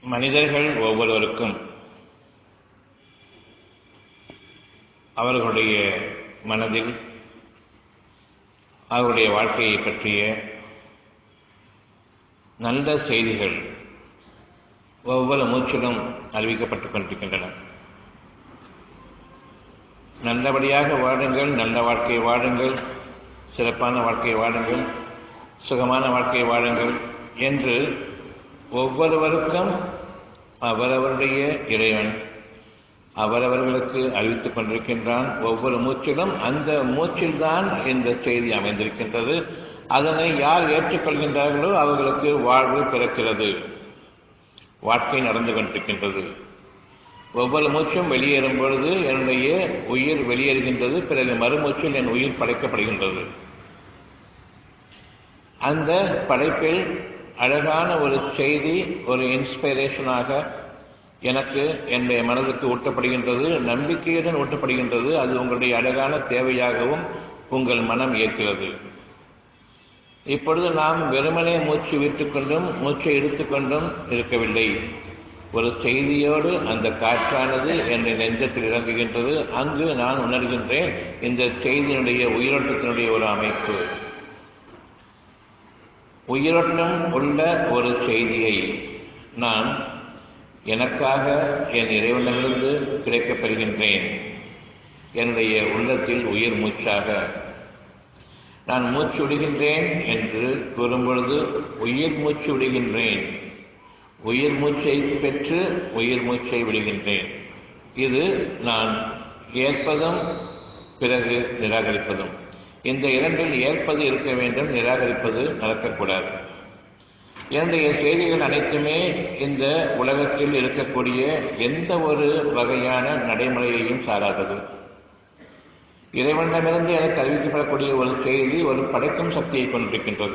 மனிதர்கள் ஒவ்வொருவருக்கும் அவர்களுடைய மனதில் அவருடைய வாழ்க்கையை பற்றிய நல்ல செய்திகள் ஒவ்வொரு மூச்சிலும் அறிவிக்கப்பட்டுக் கொண்டிருக்கின்றன நல்லபடியாக வாழுங்கள் நல்ல வாழ்க்கை வாழுங்கள் சிறப்பான வாழ்க்கை வாழுங்கள் சுகமான வாழ்க்கை வாழுங்கள் என்று ஒவ்வொருவருக்கும் அவரவருடைய இறைவன் அவரவர்களுக்கு அறிவித்துக் கொண்டிருக்கின்றான் ஒவ்வொரு மூச்சிலும் அந்த மூச்சில்தான் இந்த செய்தி அமைந்திருக்கின்றது அதனை யார் ஏற்றுக்கொள்கின்றார்களோ அவர்களுக்கு வாழ்வு பிறக்கிறது வாழ்க்கை நடந்து கொண்டிருக்கின்றது ஒவ்வொரு மூச்சும் வெளியேறும் பொழுது என்னுடைய உயிர் வெளியேறுகின்றது பிறகு மறுமூச்சில் என் உயிர் படைக்கப்படுகின்றது அந்த படைப்பில் அழகான ஒரு செய்தி ஒரு இன்ஸ்பிரேஷனாக எனக்கு என்னுடைய மனதுக்கு ஊட்டப்படுகின்றது நம்பிக்கையுடன் ஊட்டப்படுகின்றது அது உங்களுடைய அழகான தேவையாகவும் உங்கள் மனம் ஏற்கிறது இப்பொழுது நாம் வெறுமனே மூச்சு விட்டுக்கொண்டும் மூச்சை எடுத்துக்கொண்டும் இருக்கவில்லை ஒரு செய்தியோடு அந்த காற்றானது என்னை நெஞ்சத்தில் இறங்குகின்றது அங்கு நான் உணர்கின்றேன் இந்த செய்தியினுடைய உயிரோட்டத்தினுடைய ஒரு அமைப்பு உயிரோட்டம் உள்ள ஒரு செய்தியை நான் எனக்காக என் இறைவனிலிருந்து கிடைக்கப் பெறுகின்றேன் என்னுடைய உள்ளத்தில் உயிர் மூச்சாக நான் மூச்சு விடுகின்றேன் என்று கூறும்பொழுது உயிர் மூச்சு விடுகின்றேன் உயிர் மூச்சை பெற்று உயிர் மூச்சை விடுகின்றேன் இது நான் ஏற்பதும் பிறகு நிராகரிப்பதும் இந்த இரண்டில் ஏற்பது இருக்க வேண்டும் நிராகரிப்பது நடக்கக்கூடாது என்னுடைய செய்திகள் அனைத்துமே இந்த உலகத்தில் இருக்கக்கூடிய எந்த ஒரு வகையான நடைமுறையையும் சாராதது இறைவனிடமிருந்து எனக்கு அறிவிக்கப்படக்கூடிய ஒரு செய்தி ஒரு படைக்கும் சக்தியை கொண்டிருக்கின்றது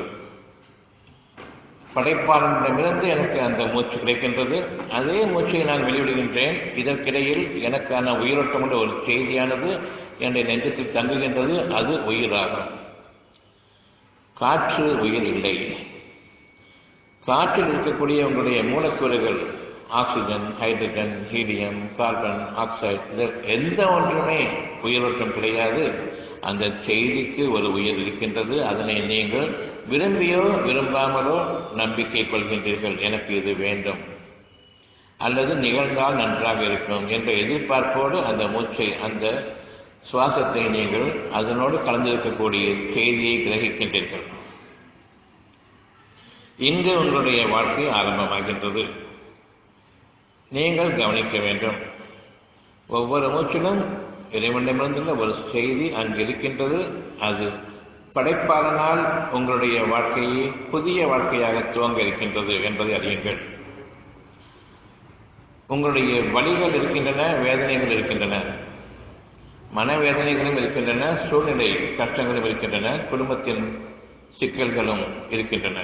படைப்பாளனிடமிருந்து எனக்கு அந்த மூச்சு கிடைக்கின்றது அதே மூச்சை நான் வெளியிடுகின்றேன் இதற்கிடையில் எனக்கான உயிரோட்டமுள்ள ஒரு செய்தியானது என்னுடைய நெஞ்சத்தில் தங்குகின்றது அது உயிராகும் காற்று உயிர் இல்லை காற்றில் இருக்கக்கூடிய உங்களுடைய மூலக்கூறுகள் oxygen hydrogen helium carbon oxide எந்த ஒன்றுமே உயிரோட்டம் கிடையாது அந்த செய்திக்கு ஒரு உயிர் இருக்கின்றது அதனை நீங்கள் விரும்பியோ விரும்பாமலோ நம்பிக்கை கொள்கின்றீர்கள் எனக்கு இது வேண்டும் அல்லது நிகழ்ந்தால் நன்றாக இருக்கும் என்ற எதிர்பார்ப்போடு அந்த மூச்சை அந்த சுவாசத்தை நீங்கள் அதனோடு கலந்திருக்கக்கூடிய செய்தியை கிரகிக்கின்றீர்கள் இங்கு உங்களுடைய வாழ்க்கை ஆரம்பமாகின்றது நீங்கள் கவனிக்க வேண்டும் ஒவ்வொரு மூச்சிலும் இறைவனிடமிருந்துள்ள ஒரு செய்தி அங்கு இருக்கின்றது அது படைப்பாளனால் உங்களுடைய வாழ்க்கையை புதிய வாழ்க்கையாக துவங்க இருக்கின்றது என்பதை அறியுங்கள் உங்களுடைய வழிகள் இருக்கின்றன வேதனைகள் இருக்கின்றன மனவேதனைகளும் இருக்கின்றன சூழ்நிலை கஷ்டங்களும் இருக்கின்றன குடும்பத்தின் சிக்கல்களும் இருக்கின்றன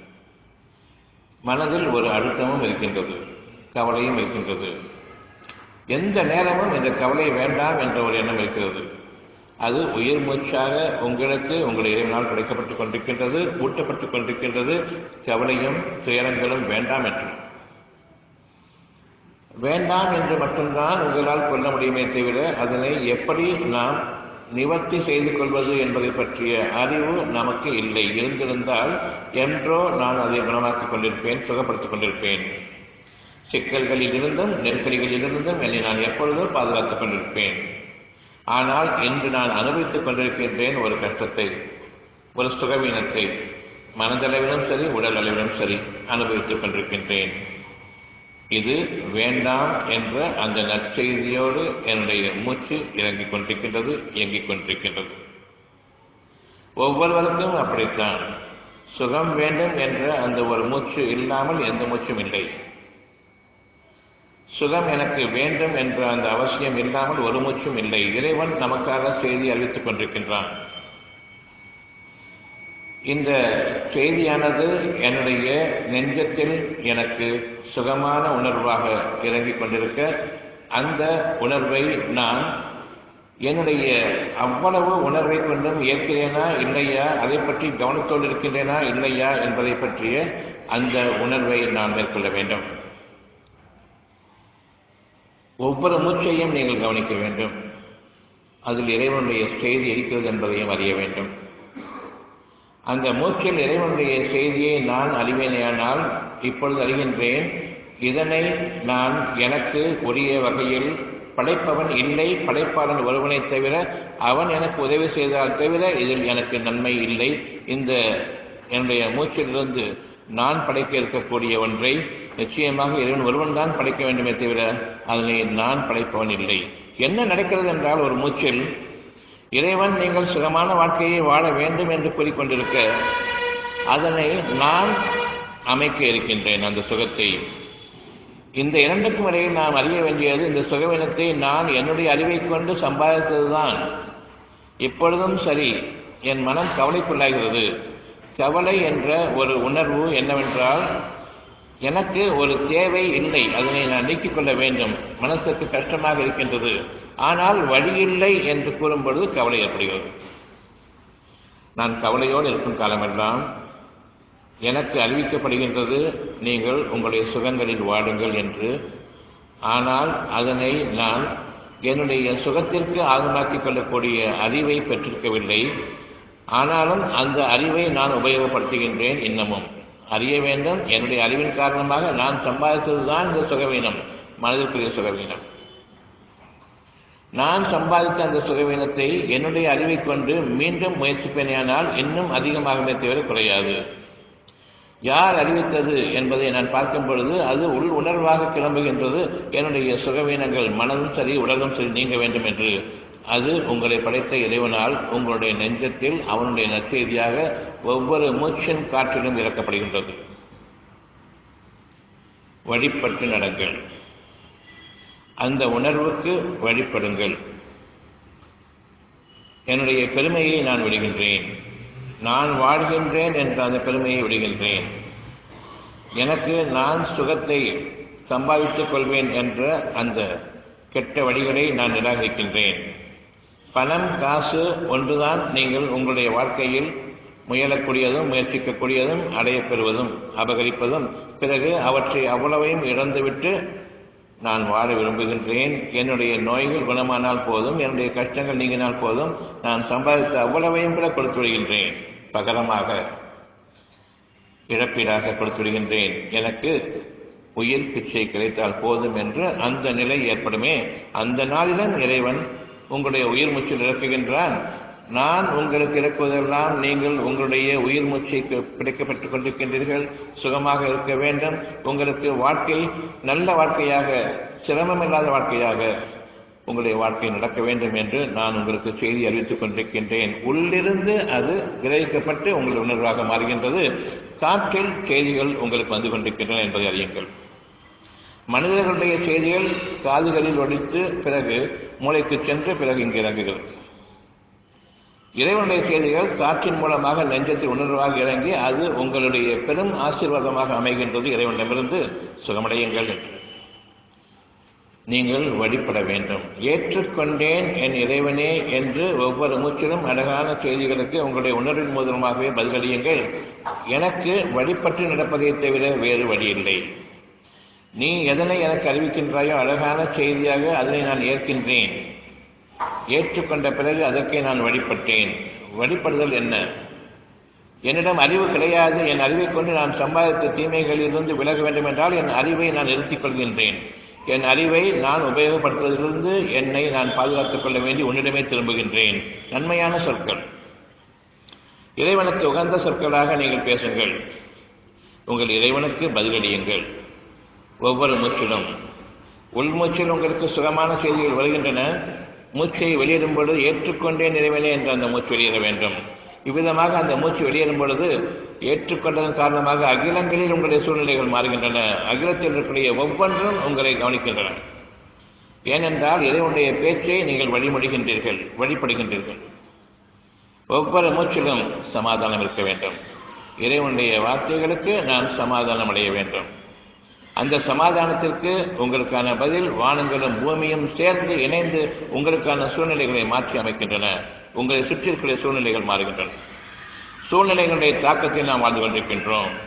மனதில் ஒரு அழுத்தமும் இருக்கின்றது கவலையும் இருக்கின்றது எந்த நேரமும் இந்த கவலை வேண்டாம் என்ற ஒரு எண்ணம் இருக்கிறது அது உயிர் மூச்சாக உங்களுக்கு உங்களுடைய இறைவனால் கிடைக்கப்பட்டுக் கொண்டிருக்கின்றது ஊட்டப்பட்டுக் கொண்டிருக்கின்றது கவலையும் துயரங்களும் வேண்டாம் என்று வேண்டாம் என்று மட்டும்தான் உங்களால் கொள்ள முடியுமே தவிர அதனை எப்படி நாம் நிவர்த்தி செய்து கொள்வது என்பதை பற்றிய அறிவு நமக்கு இல்லை இருந்திருந்தால் என்றோ நான் அதை குணமாக்கிக் கொண்டிருப்பேன் சுகப்படுத்திக் கொண்டிருப்பேன் சிக்கல்களில் இருந்தும் நெருக்கடிகளில் இருந்தும் என்னை நான் எப்பொழுதும் பாதுகாத்துக் கொண்டிருப்பேன் ஆனால் இன்று நான் அனுபவித்துக் கொண்டிருக்கின்றேன் ஒரு கஷ்டத்தை ஒரு சுகவீனத்தை மனதளவிலும் சரி உடல் அளவிலும் சரி அனுபவித்துக் கொண்டிருக்கின்றேன் இது வேண்டாம் என்ற அந்த நற்செய்தியோடு என்னுடைய மூச்சு இறங்கிக் கொண்டிருக்கின்றது இயங்கிக் கொண்டிருக்கின்றது ஒவ்வொருவருக்கும் அப்படித்தான் சுகம் வேண்டும் என்ற அந்த ஒரு மூச்சு இல்லாமல் எந்த மூச்சும் இல்லை சுகம் எனக்கு வேண்டும் என்ற அந்த அவசியம் இல்லாமல் ஒரு மூச்சும் இல்லை இறைவன் நமக்காக செய்தி அறிவித்துக் கொண்டிருக்கின்றான் இந்த செய்தியானது என்னுடைய நெஞ்சத்தில் எனக்கு சுகமான உணர்வாக இறங்கிக் கொண்டிருக்க அந்த உணர்வை நான் என்னுடைய அவ்வளவு உணர்வை கொண்டும் ஏற்கிறேனா இல்லையா அதை பற்றி கவனத்தோடு இருக்கின்றேனா இல்லையா என்பதை பற்றிய அந்த உணர்வை நான் மேற்கொள்ள வேண்டும் ஒவ்வொரு மூச்சையும் நீங்கள் கவனிக்க வேண்டும் அதில் இறைவனுடைய செய்தி இருக்கிறது என்பதையும் அறிய வேண்டும் அந்த மூச்சில் இறைவனுடைய செய்தியை நான் அறிவேனேயானால் இப்பொழுது அறிகின்றேன் இதனை நான் எனக்கு உரிய வகையில் படைப்பவன் இல்லை படைப்பாளன் ஒருவனை தவிர அவன் எனக்கு உதவி செய்தால் தவிர இதில் எனக்கு நன்மை இல்லை இந்த என்னுடைய மூச்சிலிருந்து நான் படைக்க இருக்கக்கூடிய ஒன்றை நிச்சயமாக இறைவன் ஒருவன் தான் படைக்க வேண்டுமே தவிர அதனை நான் படைப்பவன் இல்லை என்ன நடக்கிறது என்றால் ஒரு மூச்சில் இறைவன் நீங்கள் சுகமான வாழ்க்கையை வாழ வேண்டும் என்று கூறிக்கொண்டிருக்க அதனை நான் அமைக்க இருக்கின்றேன் அந்த சுகத்தை இந்த இரண்டுக்கும் இடையில் நாம் அறிய வேண்டியது இந்த சுகவினத்தை நான் என்னுடைய அறிவை கொண்டு சம்பாதித்ததுதான் இப்பொழுதும் சரி என் மனம் கவலைக்குள்ளாகிறது கவலை என்ற ஒரு உணர்வு என்னவென்றால் எனக்கு ஒரு தேவை இல்லை அதனை நான் நீக்கிக் கொள்ள வேண்டும் மனசுக்கு கஷ்டமாக இருக்கின்றது ஆனால் வழியில்லை என்று கூறும்பொழுது கவலை ஏற்படுகிறது நான் கவலையோடு இருக்கும் காலமெல்லாம் எனக்கு அறிவிக்கப்படுகின்றது நீங்கள் உங்களுடைய சுகங்களில் வாடுங்கள் என்று ஆனால் அதனை நான் என்னுடைய சுகத்திற்கு ஆகமாக்கிக் கொள்ளக்கூடிய அறிவை பெற்றிருக்கவில்லை ஆனாலும் அந்த அறிவை நான் உபயோகப்படுத்துகின்றேன் இன்னமும் அறிய வேண்டும் என்னுடைய அறிவின் காரணமாக நான் சம்பாதித்ததுதான் இந்த சுகவீனம் மனதிற்குரிய சுகவீனம் நான் சம்பாதித்த அந்த சுகவீனத்தை என்னுடைய அறிவை கொண்டு மீண்டும் முயற்சிப்பேனேயானால் இன்னும் அதிகமாகவே தவிர குறையாது யார் அறிவித்தது என்பதை நான் பார்க்கும் பொழுது அது உள் உணர்வாக கிளம்புகின்றது என்னுடைய சுகவீனங்கள் மனதும் சரி உடலும் சரி நீங்க வேண்டும் என்று அது உங்களை படைத்த இறைவனால் உங்களுடைய நெஞ்சத்தில் அவனுடைய நற்செய்தியாக ஒவ்வொரு மூச்சின் காற்றிலும் இறக்கப்படுகின்றது வழிபட்டு நடங்கள் அந்த உணர்வுக்கு வழிபடுங்கள் என்னுடைய பெருமையை நான் விடுகின்றேன் நான் வாழ்கின்றேன் என்ற அந்த பெருமையை விடுகின்றேன் எனக்கு நான் சுகத்தை சம்பாதித்துக் கொள்வேன் என்ற அந்த கெட்ட வழிகளை நான் நிராகரிக்கின்றேன் பணம் காசு ஒன்றுதான் நீங்கள் உங்களுடைய வாழ்க்கையில் முயலக்கூடியதும் முயற்சிக்கக்கூடியதும் அடையப்பெறுவதும் அபகரிப்பதும் பிறகு அவற்றை அவ்வளவையும் இழந்துவிட்டு நான் வாழ விரும்புகின்றேன் என்னுடைய நோய்கள் குணமானால் போதும் என்னுடைய கஷ்டங்கள் நீங்கினால் போதும் நான் சம்பாதித்த அவ்வளவையும் கூட கொடுத்து விடுகின்றேன் பகரமாக இழப்பீடாக கொடுத்து விடுகின்றேன் எனக்கு உயிர் பிச்சை கிடைத்தால் போதும் என்று அந்த நிலை ஏற்படுமே அந்த நாளிலும் இறைவன் உங்களுடைய உயிர் மூச்சில் இறக்குகின்றான் நான் உங்களுக்கு இறக்குவதெல்லாம் நீங்கள் உங்களுடைய உயிர் மூச்சை பிடிக்கப்பட்டுக் கொண்டிருக்கின்றீர்கள் சுகமாக இருக்க வேண்டும் உங்களுக்கு வாழ்க்கை நல்ல வாழ்க்கையாக சிரமமில்லாத வாழ்க்கையாக உங்களுடைய வாழ்க்கை நடக்க வேண்டும் என்று நான் உங்களுக்கு செய்தி அறிவித்துக் கொண்டிருக்கின்றேன் உள்ளிருந்து அது கிரகிக்கப்பட்டு உங்கள் உணர்வாக மாறுகின்றது காற்றில் செய்திகள் உங்களுக்கு வந்து கொண்டிருக்கின்றன என்பதை அறியுங்கள் மனிதர்களுடைய செய்திகள் காதுகளில் ஒழித்து பிறகு மூளைக்கு சென்று பிறகு இங்கு இறங்குகிறது இறைவனுடைய செய்திகள் காற்றின் மூலமாக நெஞ்சத்தில் உணர்வாக இறங்கி அது உங்களுடைய பெரும் ஆசீர்வாதமாக அமைகின்றது இறைவனிடமிருந்து சுகமடையுங்கள் என்று நீங்கள் வழிபட வேண்டும் ஏற்றுக்கொண்டேன் என் இறைவனே என்று ஒவ்வொரு மூச்சிலும் அழகான செய்திகளுக்கு உங்களுடைய உணர்வின் மூலமாகவே பதிலளியுங்கள் எனக்கு வழிபட்டு நடப்பதை தவிர வேறு வழி இல்லை நீ எதனை எனக்கு அறிவிக்கின்றாயோ அழகான செய்தியாக அதனை நான் ஏற்கின்றேன் ஏற்றுக்கொண்ட பிறகு அதற்கே நான் வழிபட்டேன் வழிபடுதல் என்ன என்னிடம் அறிவு கிடையாது என் அறிவை கொண்டு நான் சம்பாதித்த தீமைகளிலிருந்து விலக வேண்டும் என்றால் என் அறிவை நான் நிறுத்திக் கொள்கின்றேன் என் அறிவை நான் உபயோகப்படுத்துவதிலிருந்து என்னை நான் பாதுகாத்துக் கொள்ள வேண்டி உன்னிடமே திரும்புகின்றேன் நன்மையான சொற்கள் இறைவனுக்கு உகந்த சொற்களாக நீங்கள் பேசுங்கள் உங்கள் இறைவனுக்கு பதிலளியுங்கள் ஒவ்வொரு மூச்சிலும் உள்மூச்சில் உங்களுக்கு சுகமான செய்திகள் வருகின்றன மூச்சை வெளியிடும் பொழுது ஏற்றுக்கொண்டேன் இறைவனே என்று அந்த மூச்சு வெளியேற வேண்டும் இவ்விதமாக அந்த மூச்சு வெளியேறும் பொழுது ஏற்றுக்கொண்டதன் காரணமாக அகிலங்களில் உங்களுடைய சூழ்நிலைகள் மாறுகின்றன அகிலத்தில் இருக்கக்கூடிய ஒவ்வொன்றும் உங்களை கவனிக்கின்றன ஏனென்றால் இறைவனுடைய பேச்சை நீங்கள் வழிமொழிகின்றீர்கள் வழிபடுகின்றீர்கள் ஒவ்வொரு மூச்சிலும் சமாதானம் இருக்க வேண்டும் இறைவனுடைய வார்த்தைகளுக்கு நான் சமாதானம் அடைய வேண்டும் அந்த சமாதானத்திற்கு உங்களுக்கான பதில் வானங்களும் பூமியும் சேர்ந்து இணைந்து உங்களுக்கான சூழ்நிலைகளை மாற்றி அமைக்கின்றன உங்களை சுற்றி இருக்கிற சூழ்நிலைகள் மாறுகின்றன சூழ்நிலைகளுடைய தாக்கத்தில் நாம் வாழ்ந்து கொண்டிருக்கின்றோம்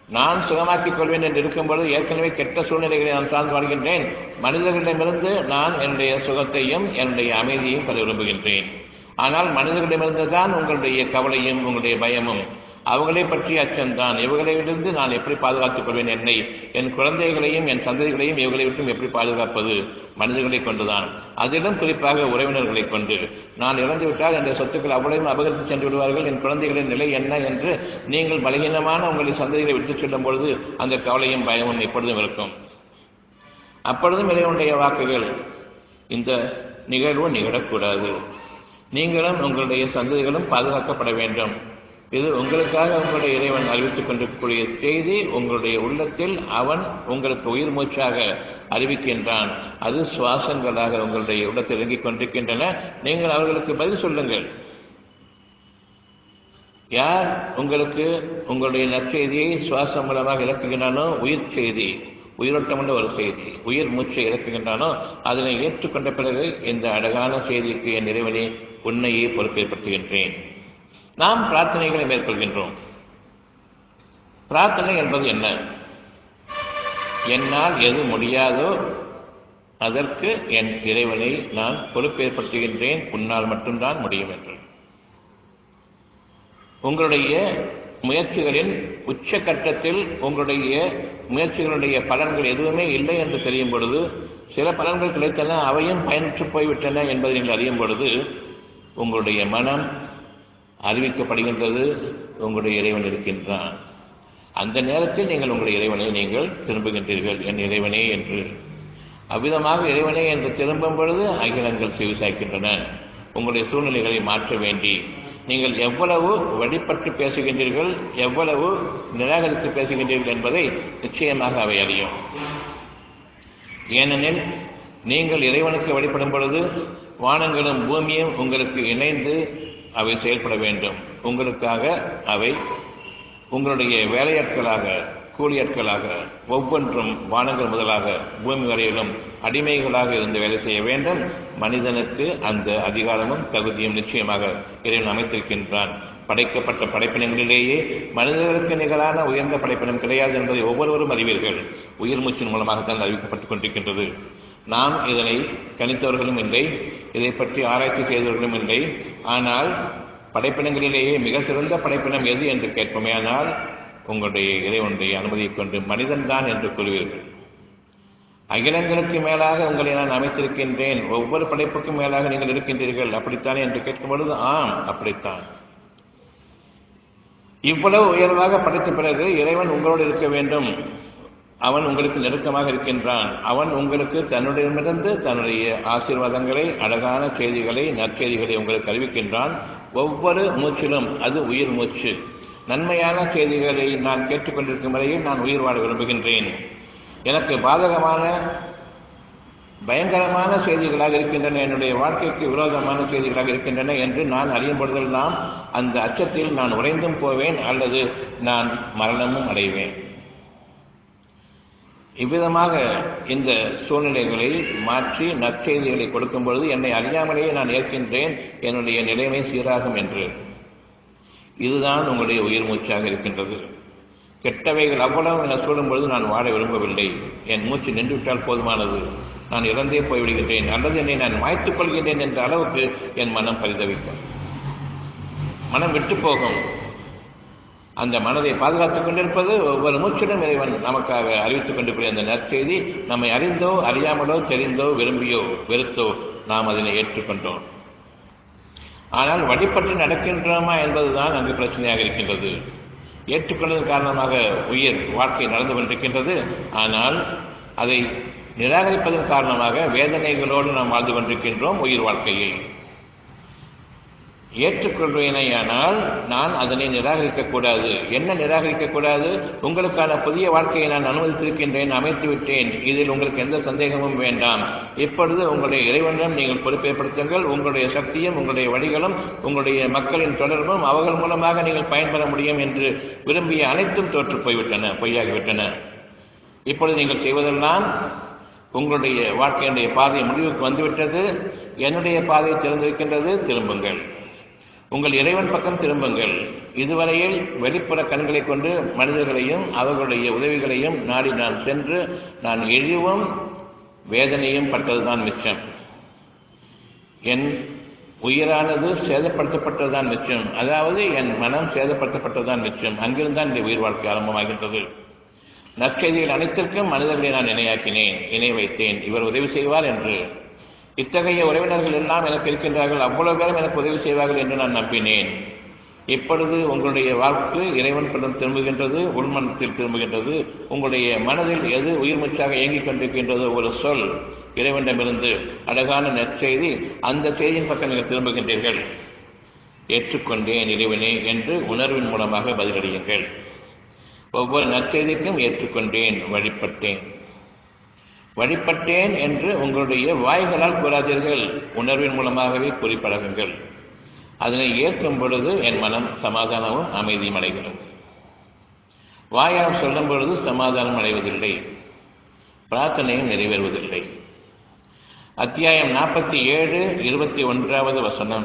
நான் சுகமாக்கிக் கொள்வேன் என்று இருக்கும்பொழுது ஏற்கனவே கெட்ட சூழ்நிலைகளை நான் சார்ந்து வாழ்கின்றேன் மனிதர்களிடமிருந்து நான் என்னுடைய சுகத்தையும் என்னுடைய அமைதியையும் பெற விரும்புகின்றேன் ஆனால் மனிதர்களிடமிருந்து தான் உங்களுடைய கவலையும் உங்களுடைய பயமும் அவங்களை பற்றிய அச்சம்தான் இவர்களிலிருந்து நான் எப்படி பாதுகாத்துக் கொள்வேன் என்னை என் குழந்தைகளையும் என் சந்ததிகளையும் இவர்களை விட்டும் எப்படி பாதுகாப்பது மனிதர்களை கொண்டுதான் அதிலும் குறிப்பாக உறவினர்களை கொண்டு நான் இறந்துவிட்டால் என்னுடைய சொத்துக்கள் அவ்வளவு அபகரித்து சென்று விடுவார்கள் என் குழந்தைகளின் நிலை என்ன என்று நீங்கள் பலகீனமான உங்களுடைய சந்ததிகளை விட்டுச் செல்லும் பொழுது அந்த கவலையும் பயமும் எப்பொழுதும் இருக்கும் அப்பொழுதும் இறைவனுடைய வாக்குகள் இந்த நிகழ்வு நிகழக்கூடாது நீங்களும் உங்களுடைய சந்ததிகளும் பாதுகாக்கப்பட வேண்டும் இது உங்களுக்காக உங்களுடைய இறைவன் அறிவித்துக் கொண்டிருக்கக்கூடிய செய்தி உங்களுடைய உள்ளத்தில் அவன் உங்களுக்கு உயிர் மூச்சாக அறிவிக்கின்றான் அது சுவாசங்களாக உங்களுடைய உள்ளத்தில் இறங்கிக் கொண்டிருக்கின்றன நீங்கள் அவர்களுக்கு பதில் சொல்லுங்கள் யார் உங்களுக்கு உங்களுடைய நற்செய்தியை சுவாசம் மூலமாக இறக்குகின்றானோ உயிர் செய்தி உயிரோட்டமுள்ள ஒரு செய்தி உயிர் மூச்சை இறக்குகின்றானோ அதனை ஏற்றுக்கொண்ட பிறகு இந்த அழகான செய்திக்கு என் இறைவனே உன்னையே பொறுப்பேற்படுத்துகின்றேன் நாம் பிரார்த்தனைகளை மேற்கொள்கின்றோம் பிரார்த்தனை என்பது என்ன என்னால் எது முடியாதோ அதற்கு என் இறைவனை நான் பொறுப்பேற்படுத்துகின்றேன் உன்னால் மட்டும்தான் முடியும் என்று உங்களுடைய முயற்சிகளின் உச்சகட்டத்தில் உங்களுடைய முயற்சிகளுடைய பலன்கள் எதுவுமே இல்லை என்று தெரியும் பொழுது சில பலன்கள் கிடைத்தன அவையும் பயனற்று போய்விட்டன என்பதை நீங்கள் அறியும் பொழுது உங்களுடைய மனம் அறிவிக்கப்படுகின்றது உங்களுடைய இறைவன் இருக்கின்றான் அந்த நேரத்தில் நீங்கள் உங்களுடைய இறைவனை நீங்கள் திரும்புகின்றீர்கள் என் இறைவனே என்று அவ்விதமாக இறைவனே என்று திரும்பும் பொழுது அகிலங்கள் செவிசாய்க்கின்றன உங்களுடைய சூழ்நிலைகளை மாற்ற வேண்டி நீங்கள் எவ்வளவு வழிபட்டு பேசுகின்றீர்கள் எவ்வளவு நிராகரித்து பேசுகின்றீர்கள் என்பதை நிச்சயமாக அவை அறியும் ஏனெனில் நீங்கள் இறைவனுக்கு வழிபடும் பொழுது வானங்களும் பூமியும் உங்களுக்கு இணைந்து அவை செயல்பட வேண்டும் உங்களுக்காக அவை உங்களுடைய வேலையாட்களாக கூலியாட்களாக ஒவ்வொன்றும் வானங்கள் முதலாக பூமி வரையிலும் அடிமைகளாக இருந்து வேலை செய்ய வேண்டும் மனிதனுக்கு அந்த அதிகாரமும் தகுதியும் நிச்சயமாக இறைவன் அமைத்திருக்கின்றான் படைக்கப்பட்ட படைப்பினங்களிலேயே மனிதர்களுக்கு நிகரான உயர்ந்த படைப்பினம் கிடையாது என்பதை ஒவ்வொருவரும் அறிவீர்கள் உயிர் மூச்சின் மூலமாகத்தான் அறிவிக்கப்பட்டுக் கொண்டிருக்கின்றது நாம் இதனை கணித்தவர்களும் இல்லை இதை பற்றி ஆராய்ச்சி செய்தவர்களும் இல்லை ஆனால் படைப்பினங்களிலேயே மிக சிறந்த படைப்பினம் எது என்று கேட்போமே ஆனால் உங்களுடைய இறைவனுடைய அனுமதியை கொண்டு மனிதன்தான் என்று கூறுவீர்கள் அகிலங்களுக்கு மேலாக உங்களை நான் அமைத்திருக்கின்றேன் ஒவ்வொரு படைப்புக்கும் மேலாக நீங்கள் இருக்கின்றீர்கள் அப்படித்தானே என்று கேட்கும் பொழுது ஆம் அப்படித்தான் இவ்வளவு உயர்வாக படைத்த பிறகு இறைவன் உங்களோடு இருக்க வேண்டும் அவன் உங்களுக்கு நெருக்கமாக இருக்கின்றான் அவன் உங்களுக்கு தன்னுடையமிருந்து தன்னுடைய ஆசீர்வாதங்களை அழகான செய்திகளை நற்செய்திகளை உங்களுக்கு அறிவிக்கின்றான் ஒவ்வொரு மூச்சிலும் அது உயிர் மூச்சு நன்மையான செய்திகளை நான் கேட்டுக்கொண்டிருக்கும் வரையில் நான் உயிர் வாழ விரும்புகின்றேன் எனக்கு பாதகமான பயங்கரமான செய்திகளாக இருக்கின்றன என்னுடைய வாழ்க்கைக்கு விரோதமான செய்திகளாக இருக்கின்றன என்று நான் அறியும் பொழுதெல்லாம் அந்த அச்சத்தில் நான் உறைந்தும் போவேன் அல்லது நான் மரணமும் அடைவேன் இவ்விதமாக இந்த சூழ்நிலைகளை மாற்றி நற்செய்திகளை கொடுக்கும் பொழுது என்னை அறியாமலேயே நான் ஏற்கின்றேன் என்னுடைய நிலைமை சீராகும் என்று இதுதான் உங்களுடைய உயிர் மூச்சாக இருக்கின்றது கெட்டவைகள் அவ்வளவு என சூடும் பொழுது நான் வாழ விரும்பவில்லை என் மூச்சு நின்றுவிட்டால் போதுமானது நான் இறந்தே போய்விடுகின்றேன் அல்லது என்னை நான் மாய்த்துக் கொள்கின்றேன் என்ற அளவுக்கு என் மனம் பரிதவிக்கும் மனம் விட்டு போகும் அந்த மனதை பாதுகாத்துக் கொண்டிருப்பது ஒவ்வொரு மூச்சிலும் இறைவன் நமக்காக அறிவித்துக் கொண்டிருக்கிற அந்த நற்செய்தி நம்மை அறிந்தோ அறியாமலோ தெரிந்தோ விரும்பியோ வெறுத்தோ நாம் அதனை ஏற்றுக்கொண்டோம் ஆனால் வழிபட்டு நடக்கின்றோமா என்பதுதான் அங்கு பிரச்சனையாக இருக்கின்றது ஏற்றுக்கொண்டதன் காரணமாக உயிர் வாழ்க்கை நடந்து கொண்டிருக்கின்றது ஆனால் அதை நிராகரிப்பதன் காரணமாக வேதனைகளோடு நாம் வாழ்ந்து கொண்டிருக்கின்றோம் உயிர் வாழ்க்கையை ஏற்றுக்கொள்வேனையானால் நான் அதனை நிராகரிக்கக்கூடாது என்ன நிராகரிக்கக்கூடாது உங்களுக்கான புதிய வாழ்க்கையை நான் அனுமதித்திருக்கின்றேன் அமைத்து விட்டேன் இதில் உங்களுக்கு எந்த சந்தேகமும் வேண்டாம் இப்பொழுது உங்களுடைய இறைவனிடம் நீங்கள் பொறுப்பேற்படுத்துங்கள் உங்களுடைய சக்தியும் உங்களுடைய வழிகளும் உங்களுடைய மக்களின் தொடர்பும் அவர்கள் மூலமாக நீங்கள் பயன்பெற முடியும் என்று விரும்பிய அனைத்தும் தோற்று போய்விட்டன பொய்யாகிவிட்டன இப்பொழுது நீங்கள் செய்வதெல்லாம் உங்களுடைய வாழ்க்கையினுடைய பாதை முடிவுக்கு வந்துவிட்டது என்னுடைய பாதை திறந்திருக்கின்றது திரும்புங்கள் உங்கள் இறைவன் பக்கம் திரும்புங்கள் இதுவரையில் வெளிப்புற கண்களை கொண்டு மனிதர்களையும் அவர்களுடைய உதவிகளையும் நாடி நான் சென்று நான் இழிவும் வேதனையும் பட்டதுதான் மிச்சம் என் உயிரானது சேதப்படுத்தப்பட்டதுதான் மிச்சம் அதாவது என் மனம் சேதப்படுத்தப்பட்டதுதான் மிச்சம் அங்கிருந்தான் இந்த உயிர் வாழ்க்கை ஆரம்பமாகின்றது நற்செய்திகள் அனைத்திற்கும் மனிதர்களை நான் இணையாக்கினேன் இணை வைத்தேன் இவர் உதவி செய்வார் என்று இத்தகைய உறவினர்கள் எல்லாம் எனக்கு இருக்கின்றார்கள் அவ்வளவு பேரும் எனக்கு உதவி செய்வார்கள் என்று நான் நம்பினேன் இப்பொழுது உங்களுடைய வாழ்க்கை இறைவன் படம் திரும்புகின்றது உள்மனத்தில் திரும்புகின்றது உங்களுடைய மனதில் எது உயிர் மூச்சாக இயங்கிக் கொண்டிருக்கின்றதோ ஒரு சொல் இறைவனிடமிருந்து அழகான நற்செய்தி அந்த செய்தியின் பக்கம் நீங்கள் திரும்புகின்றீர்கள் ஏற்றுக்கொண்டேன் இறைவனே என்று உணர்வின் மூலமாக பதிலளியுங்கள் ஒவ்வொரு நற்செய்திக்கும் ஏற்றுக்கொண்டேன் வழிபட்டேன் வழிபட்டேன் என்று உங்களுடைய வாய்களால் கூறாதீர்கள் உணர்வின் மூலமாகவே கூறி பழகுங்கள் அதனை ஏற்கும் பொழுது என் மனம் சமாதானமும் அமைதியும் அடைகிறது வாயால் சொல்லும் பொழுது சமாதானம் அடைவதில்லை பிரார்த்தனையும் நிறைவேறுவதில்லை அத்தியாயம் நாற்பத்தி ஏழு இருபத்தி ஒன்றாவது வசனம்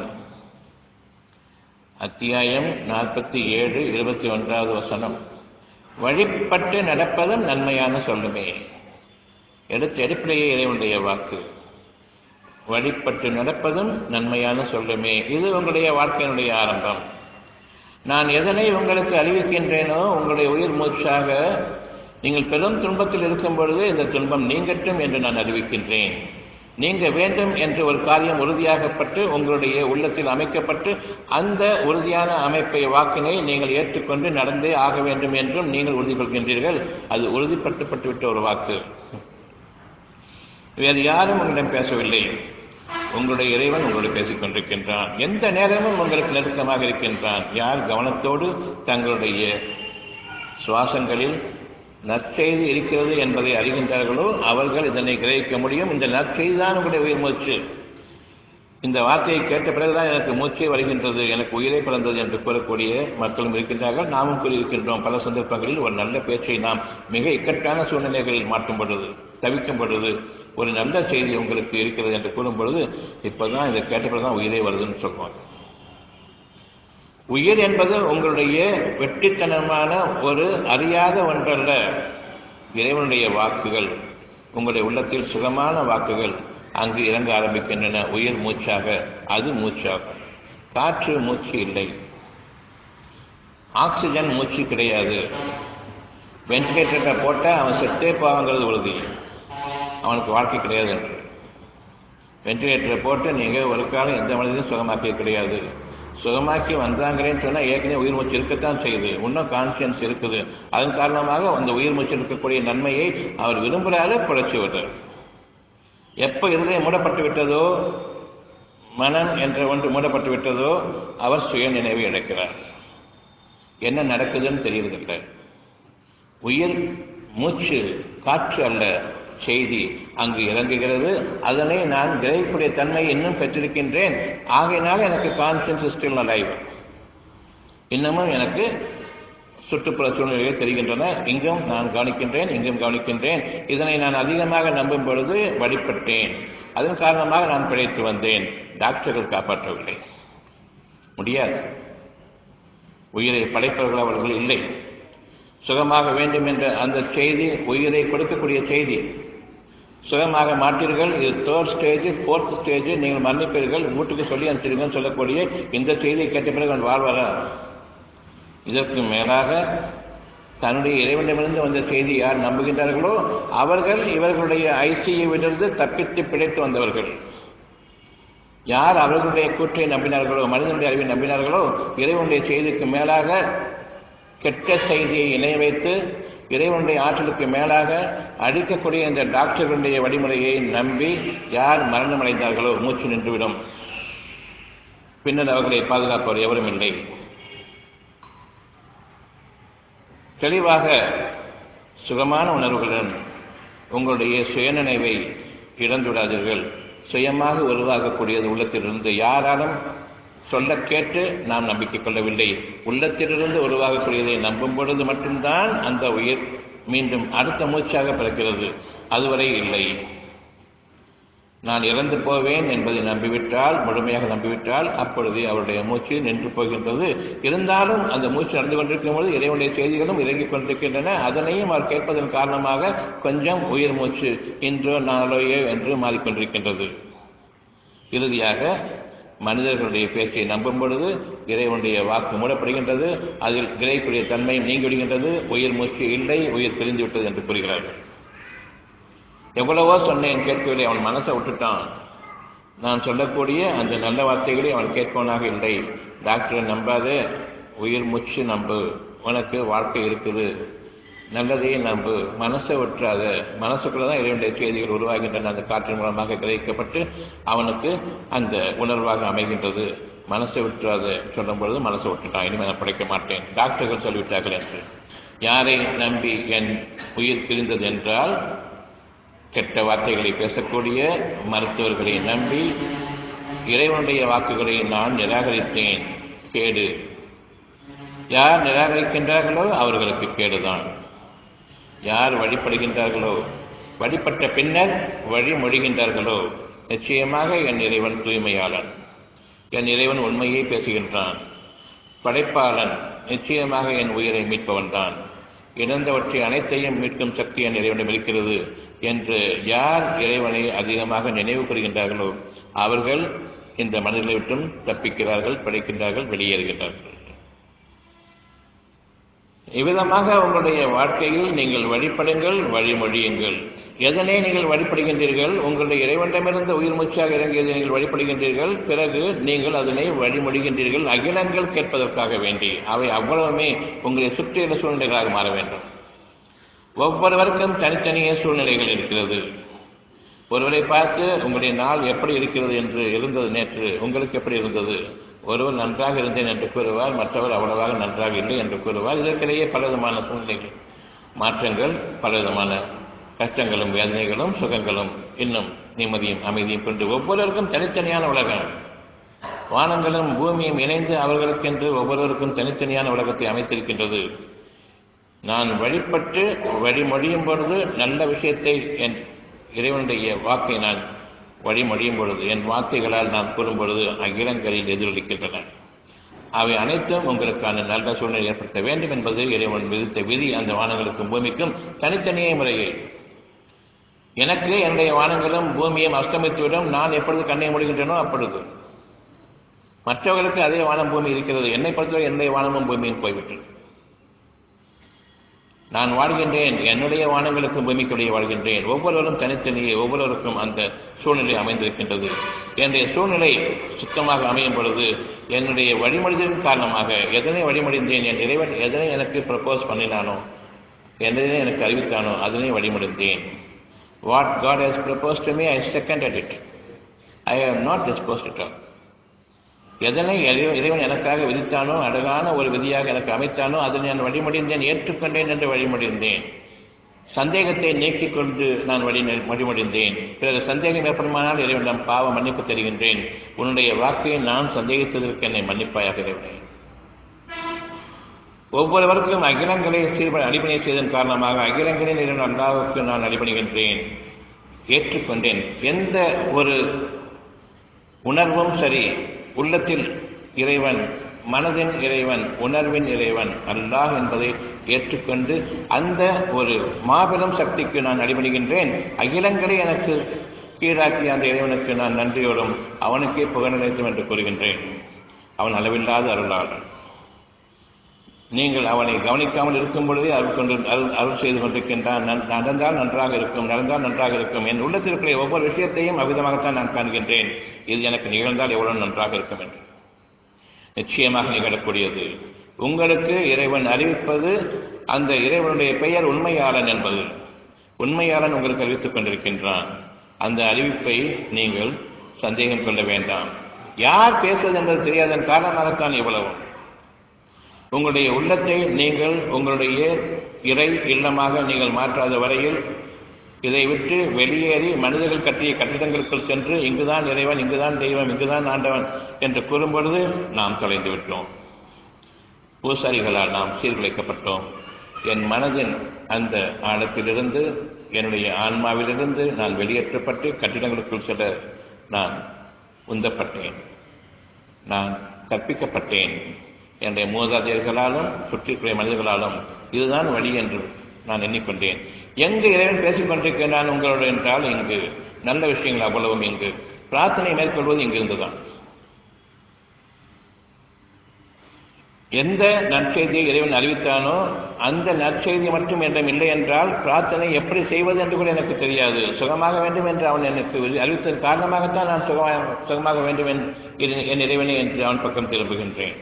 அத்தியாயம் நாற்பத்தி ஏழு இருபத்தி ஒன்றாவது வசனம் வழிபட்டு நடப்பதும் நன்மையான சொல்லுமே எடுத்து எடுப்பிலேயே இறைவனுடைய வாக்கு வழிபட்டு நடப்பதும் நன்மையான சொல்லுமே இது உங்களுடைய வாழ்க்கையினுடைய ஆரம்பம் நான் எதனை உங்களுக்கு அறிவிக்கின்றேனோ உங்களுடைய உயிர் மூச்சாக நீங்கள் பெரும் துன்பத்தில் இருக்கும் பொழுது இந்த துன்பம் நீங்கட்டும் என்று நான் அறிவிக்கின்றேன் நீங்க வேண்டும் என்று ஒரு காரியம் உறுதியாகப்பட்டு உங்களுடைய உள்ளத்தில் அமைக்கப்பட்டு அந்த உறுதியான அமைப்பை வாக்கினை நீங்கள் ஏற்றுக்கொண்டு நடந்தே ஆக வேண்டும் என்றும் நீங்கள் உறுதி கொள்கின்றீர்கள் அது உறுதிப்படுத்தப்பட்டு விட்ட ஒரு வாக்கு வேறு யாரும் உங்களிடம் பேசவில்லை உங்களுடைய இறைவன் உங்களோடு பேசிக் கொண்டிருக்கின்றான் எந்த நேரமும் உங்களுக்கு நெருக்கமாக இருக்கின்றான் யார் கவனத்தோடு தங்களுடைய சுவாசங்களில் நற்செய்தி இருக்கிறது என்பதை அறிகின்றார்களோ அவர்கள் இதனை கிரகிக்க முடியும் இந்த நற்செய்தி தான் உங்களுடைய உயிர் மூச்சு இந்த வார்த்தையை கேட்ட பிறகுதான் எனக்கு மூச்சே வருகின்றது எனக்கு உயிரே பிறந்தது என்று கூறக்கூடிய மக்களும் இருக்கின்றார்கள் நாமும் கூறியிருக்கின்றோம் பல சந்தர்ப்பங்களில் ஒரு நல்ல பேச்சை நாம் மிக இக்கட்டான சூழ்நிலைகளில் மாற்றும் பொழுது தவிக்கும் பொழுது ஒரு நல்ல செய்தி உங்களுக்கு இருக்கிறது என்று கூறும் பொழுது இப்போதான் இதை கேட்ட பிறகுதான் உயிரே வருதுன்னு சொல்லுவாங்க உயிர் என்பது உங்களுடைய வெற்றித்தனமான ஒரு அறியாத ஒன்றல்ல இறைவனுடைய வாக்குகள் உங்களுடைய உள்ளத்தில் சுகமான வாக்குகள் அங்கு இறங்க ஆரம்பிக்கின்றன உயிர் மூச்சாக அது மூச்சாகும் காற்று மூச்சு இல்லை ஆக்சிஜன் மூச்சு கிடையாது வென்டிலேட்டரை போட்டால் அவன் செத்தே போவாங்கிறது உறுதி அவனுக்கு வாழ்க்கை கிடையாது என்று வென்டிலேட்டரை போட்டு நீங்கள் ஒரு காலம் எந்த மனிதனும் சுகமாக்கிய கிடையாது சுகமாக்கி வந்தாங்களேன்னு சொன்னால் ஏற்கனவே உயிர் மூச்சு இருக்கத்தான் செய்யுது இன்னும் கான்சியன்ஸ் இருக்குது அதன் காரணமாக அந்த உயிர் மூச்சு இருக்கக்கூடிய நன்மையை அவர் விரும்புகிறாரு பிழைச்சி விடுறார் எப்போ இருதயம் மூடப்பட்டு விட்டதோ மனம் என்ற ஒன்று மூடப்பட்டு விட்டதோ அவர் சுய நினைவை இழக்கிறார் என்ன நடக்குதுன்னு தெரியறதில்லை உயிர் மூச்சு காற்று அல்ல செய்தி அங்கு இறங்குகிறது அதனை நான் கிரகிக்கூடிய தன்மை இன்னும் பெற்றிருக்கின்றேன் ஆகையினால் எனக்கு கான்சியன்ஸ் ஸ்டில் அலைவ் இன்னமும் எனக்கு சுற்றுப்புற சூழ்நிலைகள் தெரிகின்றன இங்கும் நான் கவனிக்கின்றேன் இங்கும் கவனிக்கின்றேன் இதனை நான் அதிகமாக நம்பும் பொழுது வழிபட்டேன் அதன் காரணமாக நான் பிழைத்து வந்தேன் டாக்டர்கள் காப்பாற்றவில்லை முடியாது உயிரை படைப்பவர்கள் அவர்கள் இல்லை சுகமாக வேண்டும் என்ற அந்த செய்தி உயிரை கொடுக்கக்கூடிய செய்தி சுகமாக மாட்டீர்கள் இது தேர்ட் ஸ்டேஜ் ஃபோர்த் ஸ்டேஜ் நீங்கள் மன்னிப்பீர்கள் வீட்டுக்கு சொல்லி அனுப்பிச்சிருங்கன்னு சொல்லக்கூடிய இந்த செய்தியை கேட்ட பிறகு அவன் வாழ்வாரா இதற்கு மேலாக தன்னுடைய இறைவனிடமிருந்து வந்த செய்தி யார் நம்புகின்றார்களோ அவர்கள் இவர்களுடைய ஐசியுவிலிருந்து தப்பித்து பிழைத்து வந்தவர்கள் யார் அவர்களுடைய கூற்றை நம்பினார்களோ மனிதனுடைய அறிவை நம்பினார்களோ இறைவனுடைய செய்திக்கு மேலாக கெட்ட செய்தியை இணைய வைத்து இறைவனுடைய ஆற்றலுக்கு மேலாக அழிக்கக்கூடிய இந்த டாக்டர்களுடைய வழிமுறையை நம்பி யார் மரணம் அடைந்தார்களோ மூச்சு நின்றுவிடும் பின்னர் அவர்களை பாதுகாப்பவர் எவரும் இல்லை தெளிவாக சுகமான உணர்வுகளுடன் உங்களுடைய சுயநினைவை இழந்துவிடாதீர்கள் சுயமாக உருவாகக்கூடியது உள்ளத்திலிருந்து யாராலும் சொல்ல கேட்டு நாம் நம்பிக்கை கொள்ளவில்லை உள்ளத்திலிருந்து உருவாகக்கூடியதை நம்பும் பொழுது மட்டும்தான் அந்த உயிர் மீண்டும் அடுத்த மூச்சாக பிறக்கிறது அதுவரை இல்லை நான் இறந்து போவேன் என்பதை நம்பிவிட்டால் முழுமையாக நம்பிவிட்டால் அப்பொழுது அவருடைய மூச்சு நின்று போகின்றது இருந்தாலும் அந்த மூச்சு நடந்து கொண்டிருக்கும் போது இறைவனுடைய செய்திகளும் இறங்கிக் கொண்டிருக்கின்றன அதனையும் அவர் கேட்பதன் காரணமாக கொஞ்சம் உயிர் மூச்சு இன்றோ நாளையோ என்று மாறிக்கொண்டிருக்கின்றது இறுதியாக மனிதர்களுடைய பேச்சை நம்பும் பொழுது இறைவனுடைய வாக்கு மூடப்படுகின்றது அதில் இறைக்குரிய தன்மை நீங்கிவிடுகின்றது உயிர் மூச்சு இல்லை உயிர் பிரிந்து விட்டது என்று கூறுகிறார்கள் எவ்வளவோ சொன்னேன் கேட்கவில்லை அவன் மனசை விட்டுட்டான் நான் சொல்லக்கூடிய அந்த நல்ல வார்த்தைகளை அவன் கேட்பவனாக இல்லை டாக்டரை நம்பாதே உயிர் மூச்சு நம்பு உனக்கு வாழ்க்கை இருக்குது நல்லதையே நம்பு மனசை விட்டுறாத மனசுக்குள்ள தான் இறைவனுடைய செய்திகள் உருவாகின்றன அந்த காற்றின் மூலமாக கிரகிக்கப்பட்டு அவனுக்கு அந்த உணர்வாக அமைகின்றது மனசை விட்டுறாத சொல்லும் பொழுது மனசை விட்டுட்டான் இனிமேல் நான் படைக்க மாட்டேன் டாக்டர்கள் சொல்லிவிட்டார்கள் என்று யாரை நம்பி என் உயிர் பிரிந்தது என்றால் கெட்ட வார்த்தைகளை பேசக்கூடிய மருத்துவர்களை நம்பி இறைவனுடைய வாக்குகளை நான் நிராகரித்தேன் கேடு யார் நிராகரிக்கின்றார்களோ அவர்களுக்கு கேடுதான் யார் வழிபடுகின்றார்களோ வழிபட்ட பின்னர் வழிமொழிகின்றார்களோ நிச்சயமாக என் இறைவன் தூய்மையாளன் என் இறைவன் உண்மையை பேசுகின்றான் படைப்பாளன் நிச்சயமாக என் உயிரை மீட்பவன்தான் இழந்தவற்றை அனைத்தையும் மீட்கும் சக்தி என் இறைவனிடம் இருக்கிறது என்று யார் இறைவனை அதிகமாக நினைவு கூறுகின்றார்களோ அவர்கள் இந்த மனிதர்களை விட்டும் தப்பிக்கிறார்கள் படைக்கின்றார்கள் வெளியேறுகின்றார்கள் இவ்விதமாக உங்களுடைய வாழ்க்கையில் நீங்கள் வழிபடுங்கள் வழிமொழியுங்கள் எதனை நீங்கள் வழிபடுகின்றீர்கள் உங்களுடைய இறைவனிடமிருந்து உயிர் மூச்சாக இறங்கியதை நீங்கள் வழிபடுகின்றீர்கள் பிறகு நீங்கள் அதனை வழிமொழிகின்றீர்கள் அகிலங்கள் கேட்பதற்காக வேண்டி அவை அவ்வளவுமே உங்களை சுற்றியுள்ள சூழ்நிலைகளாக மாற வேண்டும் ஒவ்வொருவருக்கும் தனித்தனியே சூழ்நிலைகள் இருக்கிறது ஒருவரை பார்த்து உங்களுடைய நாள் எப்படி இருக்கிறது என்று இருந்தது நேற்று உங்களுக்கு எப்படி இருந்தது ஒருவர் நன்றாக இருந்தேன் என்று கூறுவார் மற்றவர் அவ்வளவாக நன்றாக இல்லை என்று கூறுவார் இதற்கிடையே பலவிதமான சூழ்நிலைகள் மாற்றங்கள் பலவிதமான கஷ்டங்களும் வேதனைகளும் சுகங்களும் இன்னும் நிம்மதியும் அமைதியும் கொண்டு ஒவ்வொருவருக்கும் தனித்தனியான உலகம் வானங்களும் பூமியும் இணைந்து அவர்களுக்கென்று ஒவ்வொருவருக்கும் தனித்தனியான உலகத்தை அமைத்திருக்கின்றது நான் வழிபட்டு வழிமொழியும் பொழுது நல்ல விஷயத்தை என் இறைவனுடைய வாக்கை நான் வழிமொழியும் பொழுது என் வார்த்தைகளால் நான் கூறும் பொழுது அகிலங்களில் எதிரொலிக்கின்றன அவை அனைத்தும் உங்களுக்கான நல்ல சூழ்நிலை ஏற்படுத்த வேண்டும் என்பது இறைவன் விதித்த விதி அந்த வானங்களுக்கும் பூமிக்கும் தனித்தனியே முறையை எனக்கு என்னுடைய வானங்களும் பூமியும் அஸ்தமித்துவிடும் நான் எப்பொழுது கண்ணை மூடுகின்றனோ அப்பொழுது மற்றவர்களுக்கு அதே வானம் பூமி இருக்கிறது என்னை பொறுத்தவரை என்னுடைய வானமும் பூமியும் போய்விட்டது நான் வாழ்கின்றேன் என்னுடைய வானங்களுக்கும் பூமிக்குள்ளே வாழ்கின்றேன் ஒவ்வொருவரும் தனித்தனியே ஒவ்வொருவருக்கும் அந்த சூழ்நிலை அமைந்திருக்கின்றது என்னுடைய சூழ்நிலை சுத்தமாக அமையும் பொழுது என்னுடைய வழிமொழிதலின் காரணமாக எதனை வழிமொழிந்தேன் என் இறைவன் எதனை எனக்கு ப்ரப்போஸ் பண்ணினானோ எதனை எனக்கு அறிவித்தானோ அதனை வழிமொழிந்தேன் what God has propose to me I second at it I have not disposed it all எதனை இறைவன் எனக்காக விதித்தானோ அழகான ஒரு விதியாக எனக்கு அமைத்தானோ அதனை நான் வழிமொழிந்தேன் ஏற்றுக்கொண்டேன் என்று வழிமொழிந்தேன் சந்தேகத்தை நீக்கிக் கொண்டு நான் வழி வழிமொழிந்தேன் பிறகு சந்தேகம் ஏற்படுமானால் இறைவனிடம் பாவ மன்னிப்பு தருகின்றேன் உன்னுடைய வாக்கை நான் சந்தேகித்ததற்கு என்னை மன்னிப்பாயாக இறைவனே ஒவ்வொருவருக்கும் அகிலங்களை சீர்ப அடிபணி செய்ததன் காரணமாக அகிலங்களின் இறைவன் அல்லாவுக்கு நான் அடிபணிகின்றேன் ஏற்றுக்கொண்டேன் எந்த ஒரு உணர்வும் சரி உள்ளத்தில் இறைவன் மனதின் இறைவன் உணர்வின் இறைவன் அல்லாஹ் என்பதை ஏற்றுக்கொண்டு அந்த ஒரு மாபெரும் சக்திக்கு நான் அடிபணிகின்றேன் அகிலங்களை எனக்கு கீழாக்கிய அந்த இறைவனுக்கு நான் நன்றியோடும் அவனுக்கே புகழ் நினைத்தும் என்று கூறுகின்றேன் அவன் அளவில்லாத அருளாளன் நீங்கள் அவனை கவனிக்காமல் இருக்கும் பொழுதே அருள் கொண்டு அருள் அருள் செய்து கொண்டிருக்கின்றான் நடந்தால் நன்றாக இருக்கும் நடந்தால் நன்றாக இருக்கும் என் உள்ளத்தில் இருக்கிற ஒவ்வொரு விஷயத்தையும் அவ்விதமாகத்தான் நான் காண்கின்றேன் இது எனக்கு நிகழ்ந்தால் எவ்வளவு நன்றாக இருக்கும் என்று நிச்சயமாக நிகழக்கூடியது உங்களுக்கு இறைவன் அறிவிப்பது அந்த இறைவனுடைய பெயர் உண்மையாளன் என்பது உண்மையாளன் உங்களுக்கு அறிவித்துக் கொண்டிருக்கின்றான் அந்த அறிவிப்பை நீங்கள் சந்தேகம் கொள்ள வேண்டாம் யார் பேசுவது என்பது தெரியாதன் காரணமாகத்தான் இவ்வளவு உங்களுடைய உள்ளத்தை நீங்கள் உங்களுடைய இறை இல்லமாக நீங்கள் மாற்றாத வரையில் இதை விட்டு வெளியேறி மனிதர்கள் கட்டிய கட்டிடங்களுக்குள் சென்று இங்குதான் இறைவன் இங்குதான் தெய்வம் இங்குதான் ஆண்டவன் என்று கூறும்பொழுது நாம் தொலைந்து விட்டோம் பூசாரிகளால் நாம் சீர்குலைக்கப்பட்டோம் என் மனதின் அந்த ஆழத்திலிருந்து என்னுடைய ஆன்மாவிலிருந்து நான் வெளியேற்றப்பட்டு கட்டிடங்களுக்குள் செல்ல நான் உந்தப்பட்டேன் நான் கற்பிக்கப்பட்டேன் என்னுடைய மூதாதையர்களாலும் சுற்றிக்கூடிய மனிதர்களாலும் இதுதான் வழி என்று நான் எண்ணிக்கொண்டேன் எங்கு இறைவன் பேசிக் கொண்டிருக்கிறான் உங்களோடு என்றால் இங்கு நல்ல விஷயங்கள் அவ்வளவும் இங்கு பிரார்த்தனை மேற்கொள்வது இங்கிருந்துதான் எந்த நற்செய்தியை இறைவன் அறிவித்தானோ அந்த நற்செய்தி மட்டும் என்னிடம் இல்லை என்றால் பிரார்த்தனை எப்படி செய்வது என்று கூட எனக்கு தெரியாது சுகமாக வேண்டும் என்று அவன் எனக்கு அறிவித்ததன் காரணமாகத்தான் நான் சுகமாக சுகமாக வேண்டும் என்று என் இறைவனை என்று அவன் பக்கம் திரும்புகின்றேன்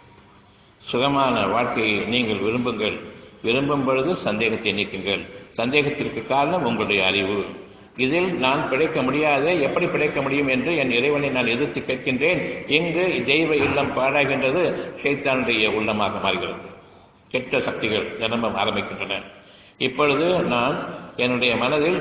சுகமான வாழ்க்கையை நீங்கள் விரும்புங்கள் விரும்பும் பொழுது சந்தேகத்தை நீக்குங்கள் சந்தேகத்திற்கு காரணம் உங்களுடைய அறிவு இதில் நான் பிழைக்க முடியாத எப்படி பிழைக்க முடியும் என்று என் இறைவனை நான் எதிர்த்து கேட்கின்றேன் இங்கு தெய்வ இல்லம் பாழாகின்றது ஷைத்தானுடைய உள்ளமாக மாறுகிறது கெட்ட சக்திகள் ஜனம்பம் ஆரம்பிக்கின்றன இப்பொழுது நான் என்னுடைய மனதில்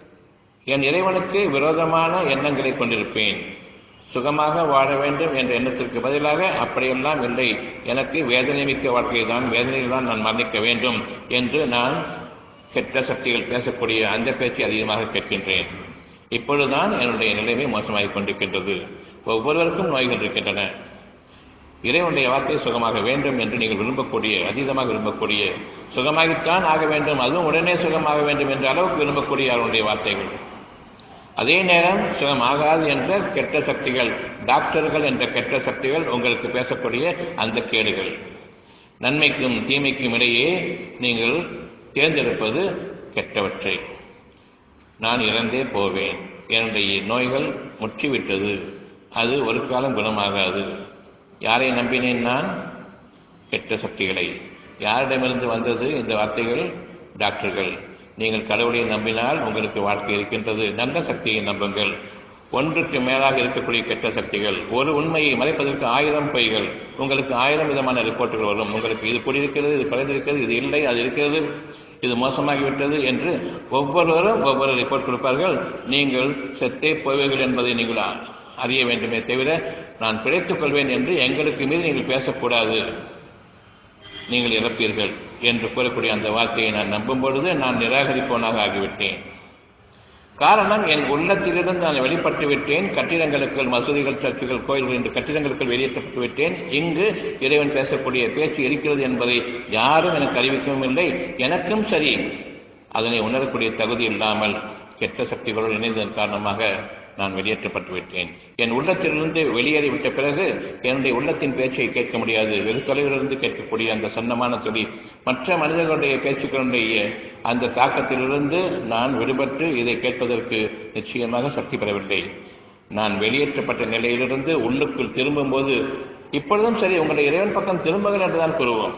என் இறைவனுக்கு விரோதமான எண்ணங்களை கொண்டிருப்பேன் சுகமாக வாழ வேண்டும் என்ற எண்ணத்திற்கு பதிலாக அப்படியெல்லாம் இல்லை எனக்கு வேதனை மிக்க வாழ்க்கையை தான் வேதனையில் தான் நான் மரணிக்க வேண்டும் என்று நான் கெட்ட சக்திகள் பேசக்கூடிய அந்த பேச்சை அதிகமாக கேட்கின்றேன் இப்பொழுதுதான் என்னுடைய நிலைமை மோசமாகிக் கொண்டிருக்கின்றது ஒவ்வொருவருக்கும் நோய்கள் இருக்கின்றன இறைவனுடைய வார்த்தை சுகமாக வேண்டும் என்று நீங்கள் விரும்பக்கூடிய அதீதமாக விரும்பக்கூடிய சுகமாகித்தான் ஆக வேண்டும் அதுவும் உடனே சுகமாக வேண்டும் என்ற அளவுக்கு விரும்பக்கூடிய அவருடைய வார்த்தைகள் அதே நேரம் சுகமாகாது என்ற கெட்ட சக்திகள் டாக்டர்கள் என்ற கெட்ட சக்திகள் உங்களுக்கு பேசக்கூடிய அந்த கேடுகள் நன்மைக்கும் தீமைக்கும் இடையே நீங்கள் தேர்ந்தெடுப்பது கெட்டவற்றை நான் இறந்தே போவேன் என்னுடைய நோய்கள் முற்றிவிட்டது அது ஒரு காலம் குணமாகாது யாரை நம்பினேன் நான் கெட்ட சக்திகளை யாரிடமிருந்து வந்தது இந்த வார்த்தைகள் டாக்டர்கள் நீங்கள் கடவுளை நம்பினால் உங்களுக்கு வாழ்க்கை இருக்கின்றது நல்ல சக்தியை நம்புங்கள் ஒன்றுக்கு மேலாக இருக்கக்கூடிய கெட்ட சக்திகள் ஒரு உண்மையை மறைப்பதற்கு ஆயிரம் பொய்கள் உங்களுக்கு ஆயிரம் விதமான ரிப்போர்ட்டுகள் வரும் உங்களுக்கு இது குடியிருக்கிறது இது குறைந்திருக்கிறது இது இல்லை அது இருக்கிறது இது மோசமாகிவிட்டது என்று ஒவ்வொருவரும் ஒவ்வொரு ரிப்போர்ட் கொடுப்பார்கள் நீங்கள் செத்தே போவீர்கள் என்பதை நீங்கள் அறிய வேண்டுமே தவிர நான் பிழைத்துக் கொள்வேன் என்று எங்களுக்கு மீது நீங்கள் பேசக்கூடாது நீங்கள் இறப்பீர்கள் என்று கூறக்கூடிய அந்த வார்த்தையை நான் நம்பும் பொழுது நான் நிராகரிப்பவனாக ஆகிவிட்டேன் காரணம் என் உள்ளத்திலிருந்து நான் வெளிப்பட்டு விட்டேன் கட்டிடங்களுக்குள் மசூதிகள் சர்ச்சுகள் கோயில்கள் என்று கட்டிடங்களுக்குள் வெளியேற்றப்பட்டு விட்டேன் இங்கு இறைவன் பேசக்கூடிய பேச்சு இருக்கிறது என்பதை யாரும் எனக்கு அறிவிக்கவும் இல்லை எனக்கும் சரி அதனை உணரக்கூடிய தகுதி இல்லாமல் கெட்ட சக்திகளோடு இணைந்ததன் காரணமாக நான் வெளியேற்றப்பட்டு விட்டேன் என் உள்ளத்திலிருந்து வெளியேறிவிட்ட பிறகு என்னுடைய உள்ளத்தின் பேச்சை கேட்க முடியாது வெகு தொலைவிலிருந்து கேட்கக்கூடிய அந்த சன்னமான சொல்லி மற்ற மனிதர்களுடைய பேச்சுக்களுடைய அந்த தாக்கத்திலிருந்து நான் விடுபட்டு இதை கேட்பதற்கு நிச்சயமாக சக்தி பெறவில்லை நான் வெளியேற்றப்பட்ட நிலையிலிருந்து உள்ளுக்குள் திரும்பும்போது இப்பொழுதும் சரி உங்களுடைய இறைவன் பக்கம் திரும்புங்கள் என்றுதான் கூறுவோம்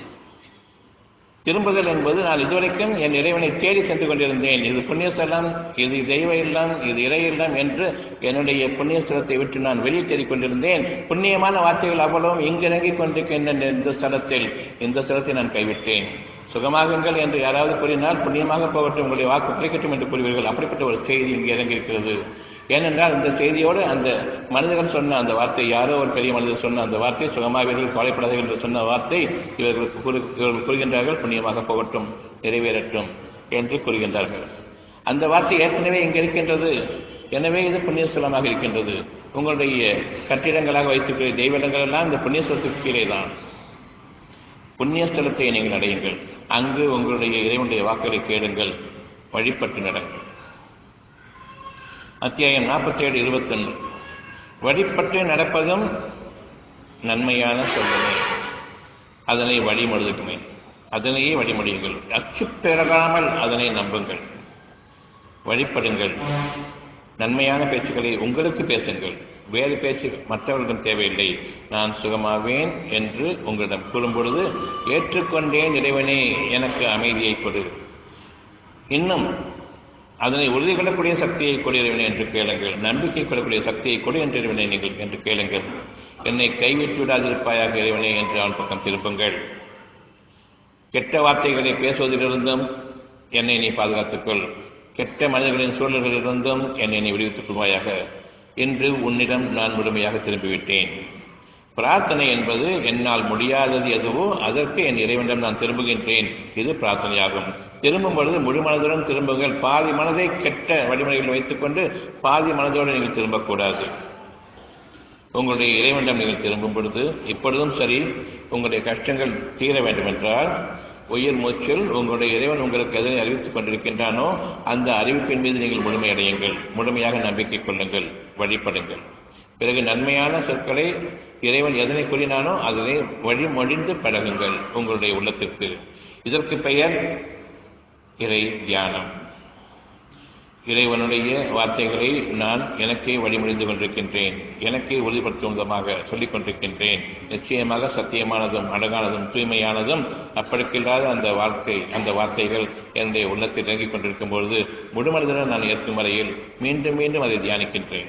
திரும்புதல் என்பது நான் இதுவரைக்கும் என் இறைவனை தேடி சென்று கொண்டிருந்தேன் இது புண்ணியஸ்தலம் இது தெய்வ இல்லம் இது இறை இல்லம் என்று என்னுடைய புண்ணியஸ்தலத்தை விட்டு நான் வெளியே தேடிக் கொண்டிருந்தேன் புண்ணியமான வார்த்தைகள் அவ்வளவும் இங்கிறங்கிக் கொண்டிருக்கின்ற இந்த ஸ்தலத்தில் இந்த ஸ்தலத்தை நான் கைவிட்டேன் சுகமாகுங்கள் என்று யாராவது கூறினால் புண்ணியமாக போகட்டும் உங்களுடைய வாக்கு கிடைக்கட்டும் என்று கூறுவீர்கள் அப்படிப்பட்ட ஒரு செய்தி இங்கு இறங்கியிருக்கிறது ஏனென்றால் இந்த செய்தியோடு அந்த மனிதர்கள் சொன்ன அந்த வார்த்தை யாரோ ஒரு பெரிய மனிதர் சொன்ன அந்த வார்த்தை சுகமாவீர்கள் கவலைப்படாதீர்கள் என்று சொன்ன வார்த்தை இவர்களுக்கு கூறு இவர்கள் கூறுகின்றார்கள் புண்ணியமாக போகட்டும் நிறைவேறட்டும் என்று கூறுகின்றார்கள் அந்த வார்த்தை ஏற்கனவே இங்கே இருக்கின்றது எனவே இது புண்ணியஸ்தலமாக இருக்கின்றது உங்களுடைய கட்டிடங்களாக வைத்திருக்கிற தெய்வங்கள் எல்லாம் இந்த புண்ணியஸ்தலத்துக்கு கீழே தான் புண்ணியஸ்தலத்தை நீங்கள் அடையுங்கள் அங்கு உங்களுடைய இறைவனுடைய வாக்குகளை கேளுங்கள் வழிபட்டு நடங்கள் அத்தியாயம் நாற்பத்தேழு இருபத்தொன்று வழிபட்டு நடப்பதும் நன்மையான சொல்லுமே அதனை வழிமொழிதுக்குமே அதனையே வழிமொழியுங்கள் அச்சு பெறாமல் அதனை நம்புங்கள் வழிபடுங்கள் நன்மையான பேச்சுக்களை உங்களுக்கு பேசுங்கள் வேறு பேச்சு மற்றவர்களிடம் தேவையில்லை நான் சுகமாவேன் என்று உங்களிடம் கூறும் பொழுது ஏற்றுக்கொண்டேன் இறைவனே எனக்கு அமைதியை கொடு இன்னும் அதனை உறுதி கொள்ளக்கூடிய சக்தியை கொடு இறைவனே என்று கேளுங்கள் நம்பிக்கை கொள்ளக்கூடிய சக்தியை கொடு என்று இறைவனே நீங்கள் என்று கேளுங்கள் என்னை கைவிட்டு விடாதிருப்பாயாக இறைவனே என்று அவன் பக்கம் திருப்புங்கள் கெட்ட வார்த்தைகளை பேசுவதிலிருந்தும் என்னை நீ பாதுகாத்துக்கொள் கெட்ட மனிதர்களின் சூழல்களிலிருந்தும் என்னை நீ விடுவித்துக் கொள்வாயாக என்று உன்னிடம் நான் முழுமையாக திரும்பிவிட்டேன் பிரார்த்தனை என்பது என்னால் முடியாதது எதுவோ அதற்கு என் இறைவனிடம் நான் திரும்புகின்றேன் இது பிரார்த்தனையாகும் திரும்பும் பொழுது முழு மனதுடன் திரும்புங்கள் பாதி மனதை கெட்ட வழிமுறைகளில் வைத்துக்கொண்டு பாதி மனதோடு நீங்கள் திரும்பக்கூடாது உங்களுடைய இறைவனிடம் நீங்கள் திரும்பும் பொழுது இப்பொழுதும் சரி உங்களுடைய கஷ்டங்கள் தீர வேண்டும் என்றால் உயிர் மூச்சில் உங்களுடைய இறைவன் உங்களுக்கு எதனை அறிவித்துக் கொண்டிருக்கின்றானோ அந்த அறிவிப்பின் மீது நீங்கள் முழுமையடையுங்கள் முழுமையாக நம்பிக்கை கொள்ளுங்கள் வழிபடுங்கள் பிறகு நன்மையான சொற்களை இறைவன் எதனை கூறினானோ அதனை வழிமொழிந்து பழகுங்கள் உங்களுடைய உள்ளத்திற்கு இதற்கு பெயர் இறை தியானம் இறைவனுடைய வார்த்தைகளை நான் எனக்கே வழிமொழிந்து கொண்டிருக்கின்றேன் எனக்கே உறுதிப்படுத்தும் விதமாக சொல்லிக் கொண்டிருக்கின்றேன் நிச்சயமாக சத்தியமானதும் அழகானதும் தூய்மையானதும் அப்படிக்கில்லாத அந்த வாழ்க்கை அந்த வார்த்தைகள் என்னுடைய உள்ளத்தில் இறங்கிக் கொண்டிருக்கும் பொழுது முழுமனதுடன் நான் ஏற்கும் வரையில் மீண்டும் மீண்டும் அதை தியானிக்கின்றேன்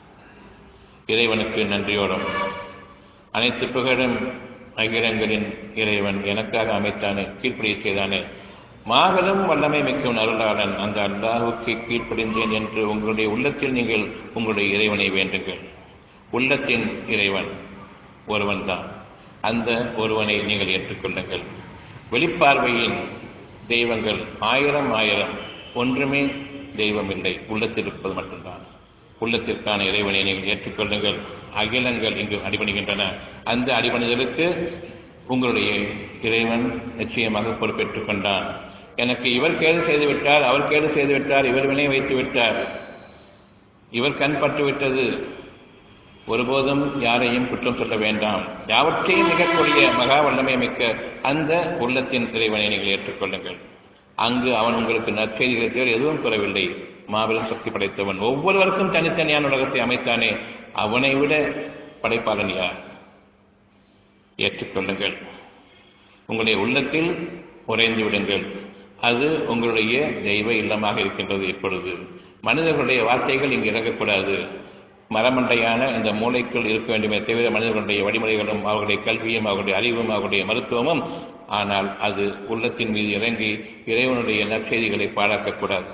இறைவனுக்கு நன்றியோடும் அனைத்து புகழும் அகிலங்களின் இறைவன் எனக்காக அமைத்தானே கீழ்ப்படிய செய்தானே மாபெரும் வல்லமை மிக்கும் அருளாளன் அந்த அல்லாஹுக்கு கீழ்ப்படிந்தேன் என்று உங்களுடைய உள்ளத்தில் நீங்கள் உங்களுடைய இறைவனை வேண்டுங்கள் உள்ளத்தின் இறைவன் ஒருவன்தான் அந்த ஒருவனை நீங்கள் ஏற்றுக்கொள்ளுங்கள் வெளிப்பார்வையின் தெய்வங்கள் ஆயிரம் ஆயிரம் ஒன்றுமே தெய்வம் இல்லை உள்ளத்தில் இருப்பது மட்டும்தான் உள்ளத்திற்கான இறைவனை நீங்கள் ஏற்றுக்கொள்ளுங்கள் அகிலங்கள் இங்கு அடிபணிகின்றன அந்த அடிபணிதலுக்கு உங்களுடைய இறைவன் நிச்சயமாக பொறுப்பேற்றுக் கொண்டான் எனக்கு இவர் கேடு செய்து விட்டார் அவர் கேடு செய்து விட்டார் இவர் வினை வைத்து விட்டார் இவர் கண் பட்டு விட்டது ஒருபோதும் யாரையும் குற்றம் சொல்ல வேண்டாம் யாவற்றையும் மிகக்கூடிய மகா வல்லமை மிக்க அந்த உள்ளத்தின் இறைவனை நீங்கள் ஏற்றுக்கொள்ளுங்கள் அங்கு அவன் உங்களுக்கு நற்செய்திகளை தவிர எதுவும் கூறவில்லை மாபெரும் சக்தி படைத்தவன் ஒவ்வொருவருக்கும் தனித்தனியான உலகத்தை அமைத்தானே அவனை விட படைப்பாளன் யார் ஏற்றுக்கொள்ளுங்கள் உங்களுடைய உள்ளத்தில் உறைந்து விடுங்கள் அது உங்களுடைய தெய்வ இல்லமாக இருக்கின்றது இப்பொழுது மனிதர்களுடைய வார்த்தைகள் இங்கு இறங்கக்கூடாது மரமண்டையான இந்த மூளைக்குள் இருக்க வேண்டுமே தவிர மனிதர்களுடைய வழிமுறைகளும் அவர்களுடைய கல்வியும் அவர்களுடைய அறிவும் அவர்களுடைய மருத்துவமும் ஆனால் அது உள்ளத்தின் மீது இறங்கி இறைவனுடைய நற்செய்திகளை பாழாக்கக்கூடாது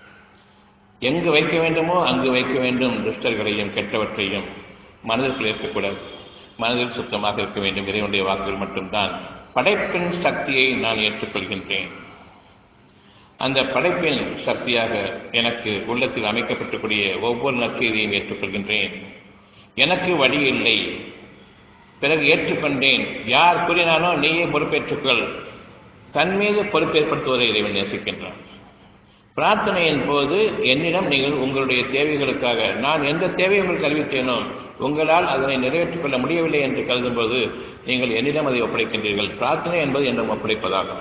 எங்கு வைக்க வேண்டுமோ அங்கு வைக்க வேண்டும் துஷ்டர்களையும் கெட்டவற்றையும் மனதிற்குள் இருக்கக்கூடாது மனதில் சுத்தமாக இருக்க வேண்டும் இறைவனுடைய வாக்குகள் மட்டும்தான் படைப்பின் சக்தியை நான் ஏற்றுக்கொள்கின்றேன் அந்த படைப்பின் சக்தியாக எனக்கு உள்ளத்தில் அமைக்கப்பட்டக்கூடிய ஒவ்வொரு நற்செய்தியையும் ஏற்றுக்கொள்கின்றேன் எனக்கு வழி இல்லை பிறகு ஏற்றுக்கொண்டேன் யார் கூறினானோ நீயே பொறுப்பேற்றுக்கொள் தன் மீது பொறுப்பேற்படுத்துவதை இறைவன் நேசிக்கின்றான் பிரார்த்தனையின் போது என்னிடம் நீங்கள் உங்களுடைய தேவைகளுக்காக நான் எந்த தேவையை உங்களுக்கு அறிவித்தேனோ உங்களால் அதனை நிறைவேற்றிக் கொள்ள முடியவில்லை என்று கருதும்போது நீங்கள் என்னிடம் அதை ஒப்படைக்கின்றீர்கள் பிரார்த்தனை என்பது என்னும் ஒப்படைப்பதாகும்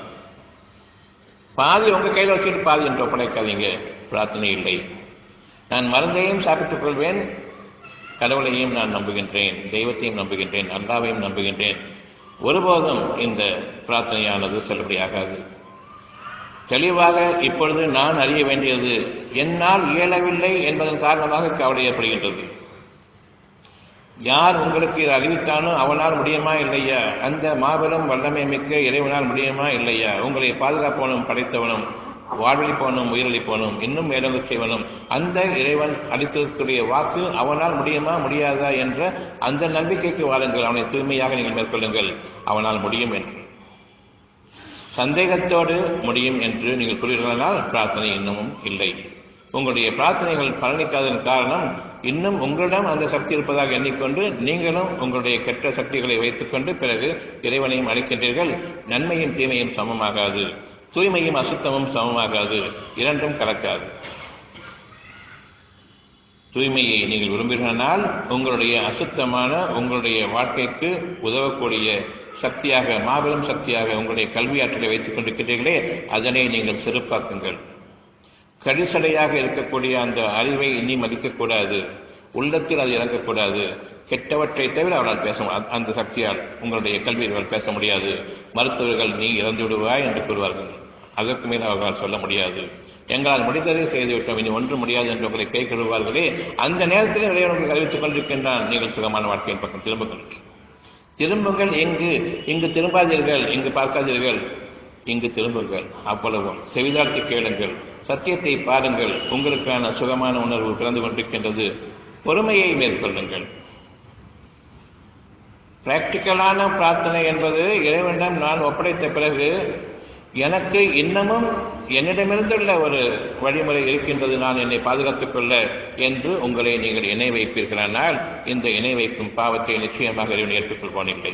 பாதி உங்கள் கையில் வச்சுட்டு பாதி என்று ஒப்படைக்காதீங்க பிரார்த்தனை இல்லை நான் மருந்தையும் சாப்பிட்டுக் கொள்வேன் கடவுளையும் நான் நம்புகின்றேன் தெய்வத்தையும் நம்புகின்றேன் அல்லாவையும் நம்புகின்றேன் ஒருபோதும் இந்த பிரார்த்தனையானது செல்லுபடியாகாது தெளிவாக இப்பொழுது நான் அறிய வேண்டியது என்னால் இயலவில்லை என்பதன் காரணமாக கவலை ஏற்படுகின்றது யார் உங்களுக்கு இதை அறிவித்தானோ அவனால் முடியுமா இல்லையா அந்த மாபெரும் வல்லமை மிக்க இறைவனால் முடியுமா இல்லையா உங்களை பாதுகாப்பவனும் படைத்தவனும் வாழ்வழிப்பவனும் உயிரளிப்பவனும் இன்னும் மேலோங்க செய்வனும் அந்த இறைவன் அளித்திருக்கக்கூடிய வாக்கு அவனால் முடியுமா முடியாதா என்ற அந்த நம்பிக்கைக்கு வாருங்கள் அவனை தூய்மையாக நீங்கள் மேற்கொள்ளுங்கள் அவனால் முடியும் என்று சந்தேகத்தோடு முடியும் என்று நீங்கள் கூறுகிறனால் பிரார்த்தனை இன்னமும் இல்லை உங்களுடைய பிரார்த்தனைகள் பலனிக்காததன் காரணம் இன்னும் உங்களிடம் அந்த சக்தி இருப்பதாக எண்ணிக்கொண்டு நீங்களும் உங்களுடைய கெட்ட சக்திகளை வைத்துக்கொண்டு பிறகு இறைவனையும் அழைக்கின்றீர்கள் நன்மையும் தீமையும் சமமாகாது தூய்மையும் அசுத்தமும் சமமாகாது இரண்டும் கலக்காது தூய்மையை நீங்கள் விரும்புகிறனால் உங்களுடைய அசுத்தமான உங்களுடைய வாழ்க்கைக்கு உதவக்கூடிய சக்தியாக மாபெரும் சக்தியாக உங்களுடைய கல்வி ஆற்றலை வைத்துக் கொண்டிருக்கிறீர்களே அதனை நீங்கள் சிறப்பாக்குங்கள் கடிசடையாக இருக்கக்கூடிய அந்த அறிவை இனி மதிக்கக்கூடாது உள்ளத்தில் அது இறங்கக்கூடாது கெட்டவற்றை தவிர அவரால் பேச அந்த சக்தியால் உங்களுடைய கல்வியர்கள் பேச முடியாது மருத்துவர்கள் நீ இறந்து விடுவாய் என்று கூறுவார்கள் அதற்கு மேல் அவர்களால் சொல்ல முடியாது எங்களால் முடிந்ததை செய்துவிட்டோம் இனி ஒன்றும் முடியாது என்று உங்களை கை கழுவார்களே அந்த நேரத்தில் இறைவனுக்கு அறிவித்துக் கொண்டிருக்கின்றான் நீங்கள் சுகமான வாழ்க்கையின் பக்கம் திரும்புங்கள் திரும்புங்கள் எங்கு இங்கு திரும்பாதீர்கள் இங்கு பார்க்காதீர்கள் இங்கு திரும்புங்கள் அவ்வளவும் செவிதாழ்த்தி கேளுங்கள் சத்தியத்தை பாருங்கள் உங்களுக்கான சுகமான உணர்வு பிறந்து கொண்டிருக்கின்றது பொறுமையை மேற்கொள்ளுங்கள் பிராக்டிக்கலான பிரார்த்தனை என்பது இறைவனிடம் நான் ஒப்படைத்த பிறகு எனக்கு இன்னமும் என்னிடமிருந்துள்ள ஒரு வழிமுறை இருக்கின்றது நான் என்னை பாதுகாத்துக் கொள்ள என்று உங்களை நீங்கள் இணை வைப்பீர்களானால் இந்த இணை வைக்கும் பாவத்தை நிச்சயமாக இறைவன் ஏற்றுக்கொள்வானில்லை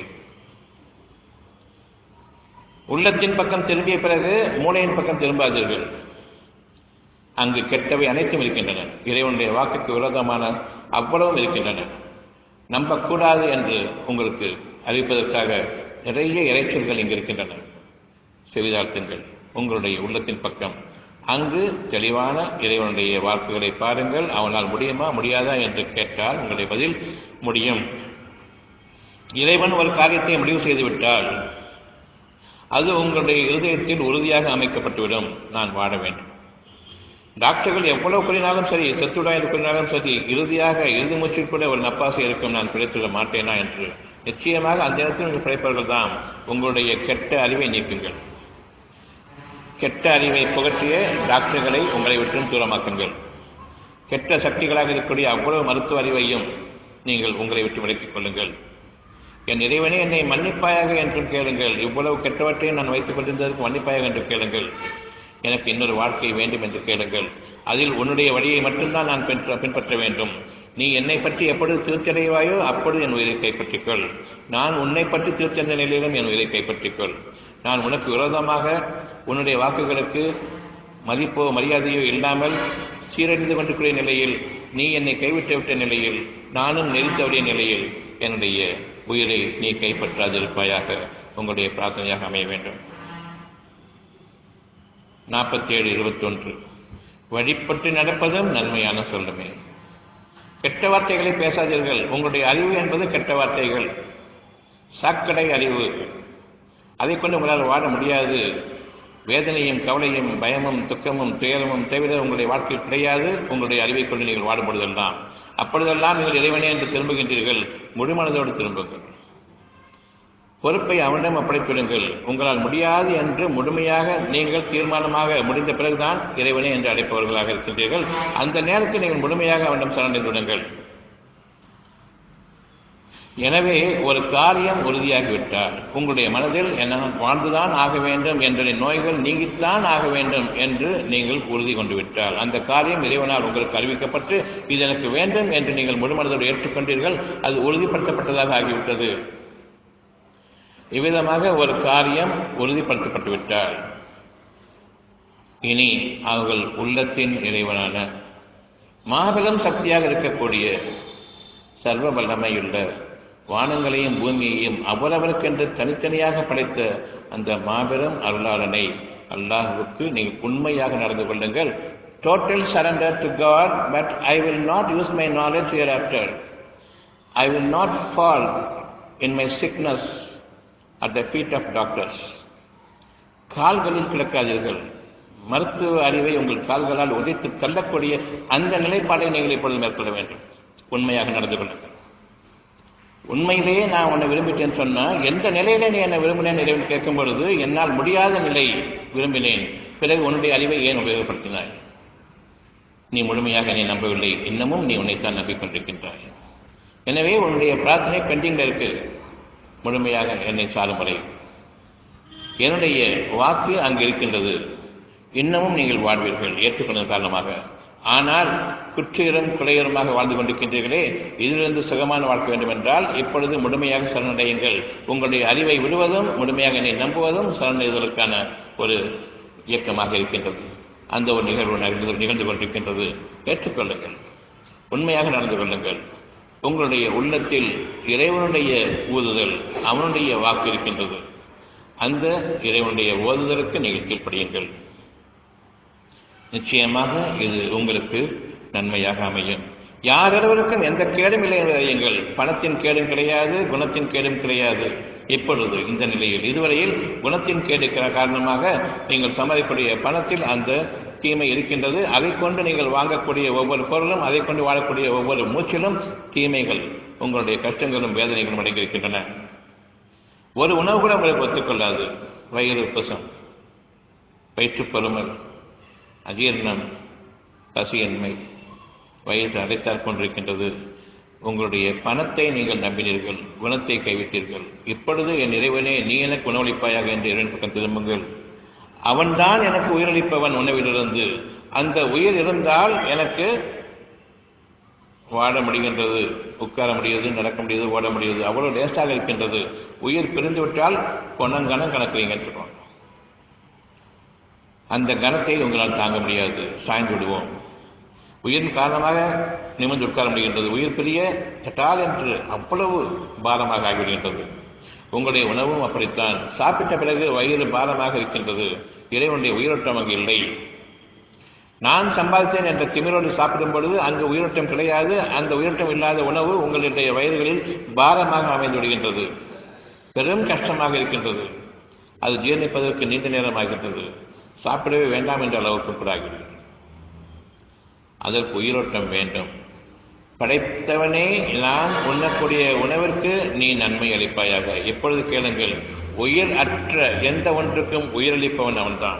உள்ளத்தின் பக்கம் திரும்பிய பிறகு மூளையின் பக்கம் திரும்பாதீர்கள் அங்கு கெட்டவை அனைத்தும் இருக்கின்றன இறைவனுடைய வாக்குக்கு விரோதமான அவ்வளவும் இருக்கின்றன நம்பக்கூடாது என்று உங்களுக்கு அறிவிப்பதற்காக நிறைய இறைச்சல்கள் இங்கு இருக்கின்றன செவிதாழ்த்துங்கள் உங்களுடைய உள்ளத்தின் பக்கம் அங்கு தெளிவான இறைவனுடைய வாக்குகளை பாருங்கள் அவனால் முடியுமா முடியாதா என்று கேட்டால் உங்களுடைய பதில் முடியும் இறைவன் ஒரு காரியத்தை முடிவு செய்துவிட்டால் அது உங்களுடைய இருதயத்தில் உறுதியாக அமைக்கப்பட்டுவிடும் நான் வாழ வேண்டும் டாக்டர்கள் எவ்வளவு கூறினாலும் சரி செத்துடா என்று கூறினாலும் சரி இறுதியாக இறுதி மூச்சில் கூட ஒரு நப்பாசை இருக்கும் நான் பிழைத்துள்ள மாட்டேனா என்று நிச்சயமாக அந்த இடத்தில் நீங்கள் பிழைப்பவர்கள் தான் உங்களுடைய கெட்ட அறிவை நீக்குங்கள் கெட்ட அறிவை புகற்றிய டாக்டர்களை உங்களை விட்டும் தூரமாக்குங்கள் கெட்ட சக்திகளாக இருக்கக்கூடிய அவ்வளவு மருத்துவ அறிவையும் நீங்கள் உங்களை விட்டு விலக்கிக் கொள்ளுங்கள் என் இறைவனே என்னை மன்னிப்பாயாக என்றும் கேளுங்கள் இவ்வளவு கெட்டவற்றையும் நான் வைத்துக் கொண்டிருந்ததற்கு மன்னிப்பாயாக என்று கேளுங்கள் எனக்கு இன்னொரு வாழ்க்கை வேண்டும் என்று கேளுங்கள் அதில் உன்னுடைய வழியை மட்டும்தான் நான் பின்பற்ற பின்பற்ற வேண்டும் நீ என்னை பற்றி எப்பொழுது திருச்சடைவாயோ அப்பொழுது என் உயிரை கைப்பற்றிக்கொள் நான் உன்னை பற்றி திருச்சந்த நிலையிலும் என் உயிரை கைப்பற்றிக்கொள் நான் உனக்கு விரோதமாக உன்னுடைய வாக்குகளுக்கு மதிப்போ மரியாதையோ இல்லாமல் சீரழிந்து கொண்டிருக்கிற நிலையில் நீ என்னை கைவிட்டு விட்ட நிலையில் நானும் நெறித்தவறிய நிலையில் என்னுடைய உயிரை நீ கைப்பற்றாதிருப்பாயாக உங்களுடைய பிரார்த்தனையாக அமைய வேண்டும் நாற்பத்தி ஏழு இருபத்தொன்று வழிபட்டு நடப்பதும் நன்மையான சொல்லுமே கெட்ட வார்த்தைகளை பேசாதீர்கள் உங்களுடைய அறிவு என்பது கெட்ட வார்த்தைகள் சாக்கடை அறிவு அதை கொண்டு உங்களால் வாழ முடியாது வேதனையும் கவலையும் பயமும் துக்கமும் துயரமும் தவிர உங்களுடைய வாழ்க்கையில் கிடையாது உங்களுடைய அறிவை கொண்டு நீங்கள் வாடுபடுதெல்லாம் அப்பொழுதெல்லாம் நீங்கள் இறைவனே என்று திரும்புகின்றீர்கள் முழுமனதோடு திரும்புங்கள் பொறுப்பை அவனிடம் ஒப்படைத்துவிடுங்கள் உங்களால் முடியாது என்று முழுமையாக நீங்கள் தீர்மானமாக முடிந்த பிறகுதான் இறைவனே என்று அழைப்பவர்களாக இருக்கின்றீர்கள் அந்த நேரத்தில் நீங்கள் முழுமையாக அவனிடம் சரணடைந்து விடுங்கள் எனவே ஒரு காரியம் உறுதியாகிவிட்டால் உங்களுடைய மனதில் என்ன வாழ்ந்துதான் ஆக வேண்டும் என்ற நோய்கள் நீங்கித்தான் ஆக வேண்டும் என்று நீங்கள் உறுதி கொண்டு விட்டால் அந்த காரியம் இறைவனால் உங்களுக்கு அறிவிக்கப்பட்டு இது எனக்கு வேண்டும் என்று நீங்கள் முழுமனதோடு ஏற்றுக்கொண்டீர்கள் அது உறுதிப்படுத்தப்பட்டதாக ஆகிவிட்டது இவ்விதமாக ஒரு காரியம் உறுதிப்படுத்தப்பட்டு விட்டால் இனி அவர்கள் உள்ளத்தின் இறைவனான மாபெரும் சக்தியாக இருக்கக்கூடிய சர்வ வல்லமையுள்ள வானங்களையும் பூமியையும் அவரவருக்கென்று தனித்தனியாக படைத்த அந்த மாபெரும் அருளாளனை அல்லாஹுவுக்கு நீங்கள் உண்மையாக நடந்து கொள்ளுங்கள் total surrender to God but I will not use my knowledge hereafter I will not fall in my sickness at the feet of doctors கால்களில் கிடக்காதீர்கள் மருத்துவ அறிவை உங்கள் கால்களால் உதைத்து தள்ளக்கூடிய அந்த நிலைப்பாடை நீங்கள் இப்பொழுது மேற்கொள்ள வேண்டும் உண்மையாக நடந்து கொள்ளுங்கள் உண்மையிலேயே நான் உன்னை விரும்பிட்டேன்னு சொன்னா எந்த நிலையில நீ என்னை விரும்பினேன் இறைவன் கேட்கும் பொழுது என்னால் முடியாத நிலை விரும்பினேன் பிறகு உன்னுடைய அறிவை ஏன் உபயோகப்படுத்தினாய் நீ முழுமையாக என்னை நம்பவில்லை இன்னமும் நீ உன்னைத்தான் நம்பிக்கொண்டிருக்கின்றாய் எனவே உன்னுடைய பிரார்த்தனை பெண்டிங்ல இருக்கு முழுமையாக என்னை சாரும் வரை என்னுடைய வாக்கு அங்கு இருக்கின்றது இன்னமும் நீங்கள் வாழ்வீர்கள் ஏற்றுக்கொண்ட காரணமாக ஆனால் குற்றியரும் குறையருமாக வாழ்ந்து கொண்டிருக்கின்றீர்களே இதிலிருந்து சுகமான வாழ்க்கை வேண்டும் என்றால் இப்பொழுது முழுமையாக சரணடையுங்கள் உங்களுடைய அறிவை விடுவதும் முழுமையாக என்னை நம்புவதும் சரணடைவதற்கான ஒரு இயக்கமாக இருக்கின்றது அந்த ஒரு நிகழ்வு நிகழ்ந்து நிகழ்ந்து கொண்டிருக்கின்றது ஏற்றுக்கொள்ளுங்கள் உண்மையாக நடந்து கொள்ளுங்கள் உங்களுடைய உள்ளத்தில் இறைவனுடைய ஊதுதல் அவனுடைய வாக்கு இருக்கின்றது அந்த இறைவனுடைய ஓதுதலுக்கு நீங்கள் கீழ்ப்படியுங்கள் நிச்சயமாக இது உங்களுக்கு நன்மையாக அமையும் யாரொருவருக்கும் எந்த கேடும் இல்லை என்று அறியுங்கள் பணத்தின் கேடும் கிடையாது குணத்தின் கேடும் கிடையாது இப்பொழுது இந்த நிலையில் இதுவரையில் குணத்தின் கேடு காரணமாக நீங்கள் சம்பாதிக்கக்கூடிய பணத்தில் அந்த தீமை இருக்கின்றது அதை கொண்டு நீங்கள் வாங்கக்கூடிய ஒவ்வொரு பொருளும் அதை கொண்டு வாழக்கூடிய ஒவ்வொரு மூச்சிலும் தீமைகள் உங்களுடைய கஷ்டங்களும் வேதனைகளும் அடங்கியிருக்கின்றன ஒரு உணவு கூட உங்களுக்கு ஒத்துக்கொள்ளாது வயிறு உப்பசம் வயிற்றுப்பருமல் அஜீர்ணம் பசியின்மை வயிறு அடைத்தாற் கொண்டிருக்கின்றது உங்களுடைய பணத்தை நீங்கள் நம்பினீர்கள் குணத்தை கைவிட்டீர்கள் இப்பொழுது என் இறைவனே நீ எனக்கு உணவளிப்பாயாக என்று இறைவன் பக்கம் திரும்புங்கள் அவன்தான் எனக்கு உயிரளிப்பவன் உணவிலிருந்து அந்த உயிர் இருந்தால் எனக்கு வாழ முடிகின்றது உட்கார முடியுது நடக்க முடியுது ஓட முடியுது அவ்வளவு லேசாக இருக்கின்றது உயிர் பிரிந்து விட்டால் கொணங்கணம் கணக்குறீங்கன்னு சொல்லுவாங்க அந்த கணத்தை உங்களால் தாங்க முடியாது சாய்ந்து விடுவோம் உயிரின் காரணமாக நிமிர்ந்து உட்கார முடிகின்றது உயிர் பிரிய சட்டால் என்று அவ்வளவு பாரமாக ஆகிவிடுகின்றது உங்களுடைய உணவும் அப்படித்தான் சாப்பிட்ட பிறகு வயிறு பாரமாக இருக்கின்றது இறைவனுடைய உயிரோட்டம் அங்கு இல்லை நான் சம்பாதித்தேன் என்ற திமிரோடு சாப்பிடும் பொழுது அங்கு உயிரோட்டம் கிடையாது அந்த உயிரோட்டம் இல்லாத உணவு உங்களுடைய வயிறுகளில் பாரமாக அமைந்து விடுகின்றது பெரும் கஷ்டமாக இருக்கின்றது அது ஜீரணிப்பதற்கு நீண்ட நேரம் ஆகின்றது சாப்பிடவே வேண்டாம் என்ற அளவுக்கு கூட ஆகிவிடுகிறது அதற்கு உயிரோட்டம் வேண்டும் படைத்தவனே நான் உண்ணக்கூடிய உணவிற்கு நீ நன்மை அளிப்பாயாக எப்பொழுது கேளுங்கள் உயிர் அற்ற எந்த ஒன்றுக்கும் உயிரளிப்பவன் அவன்தான்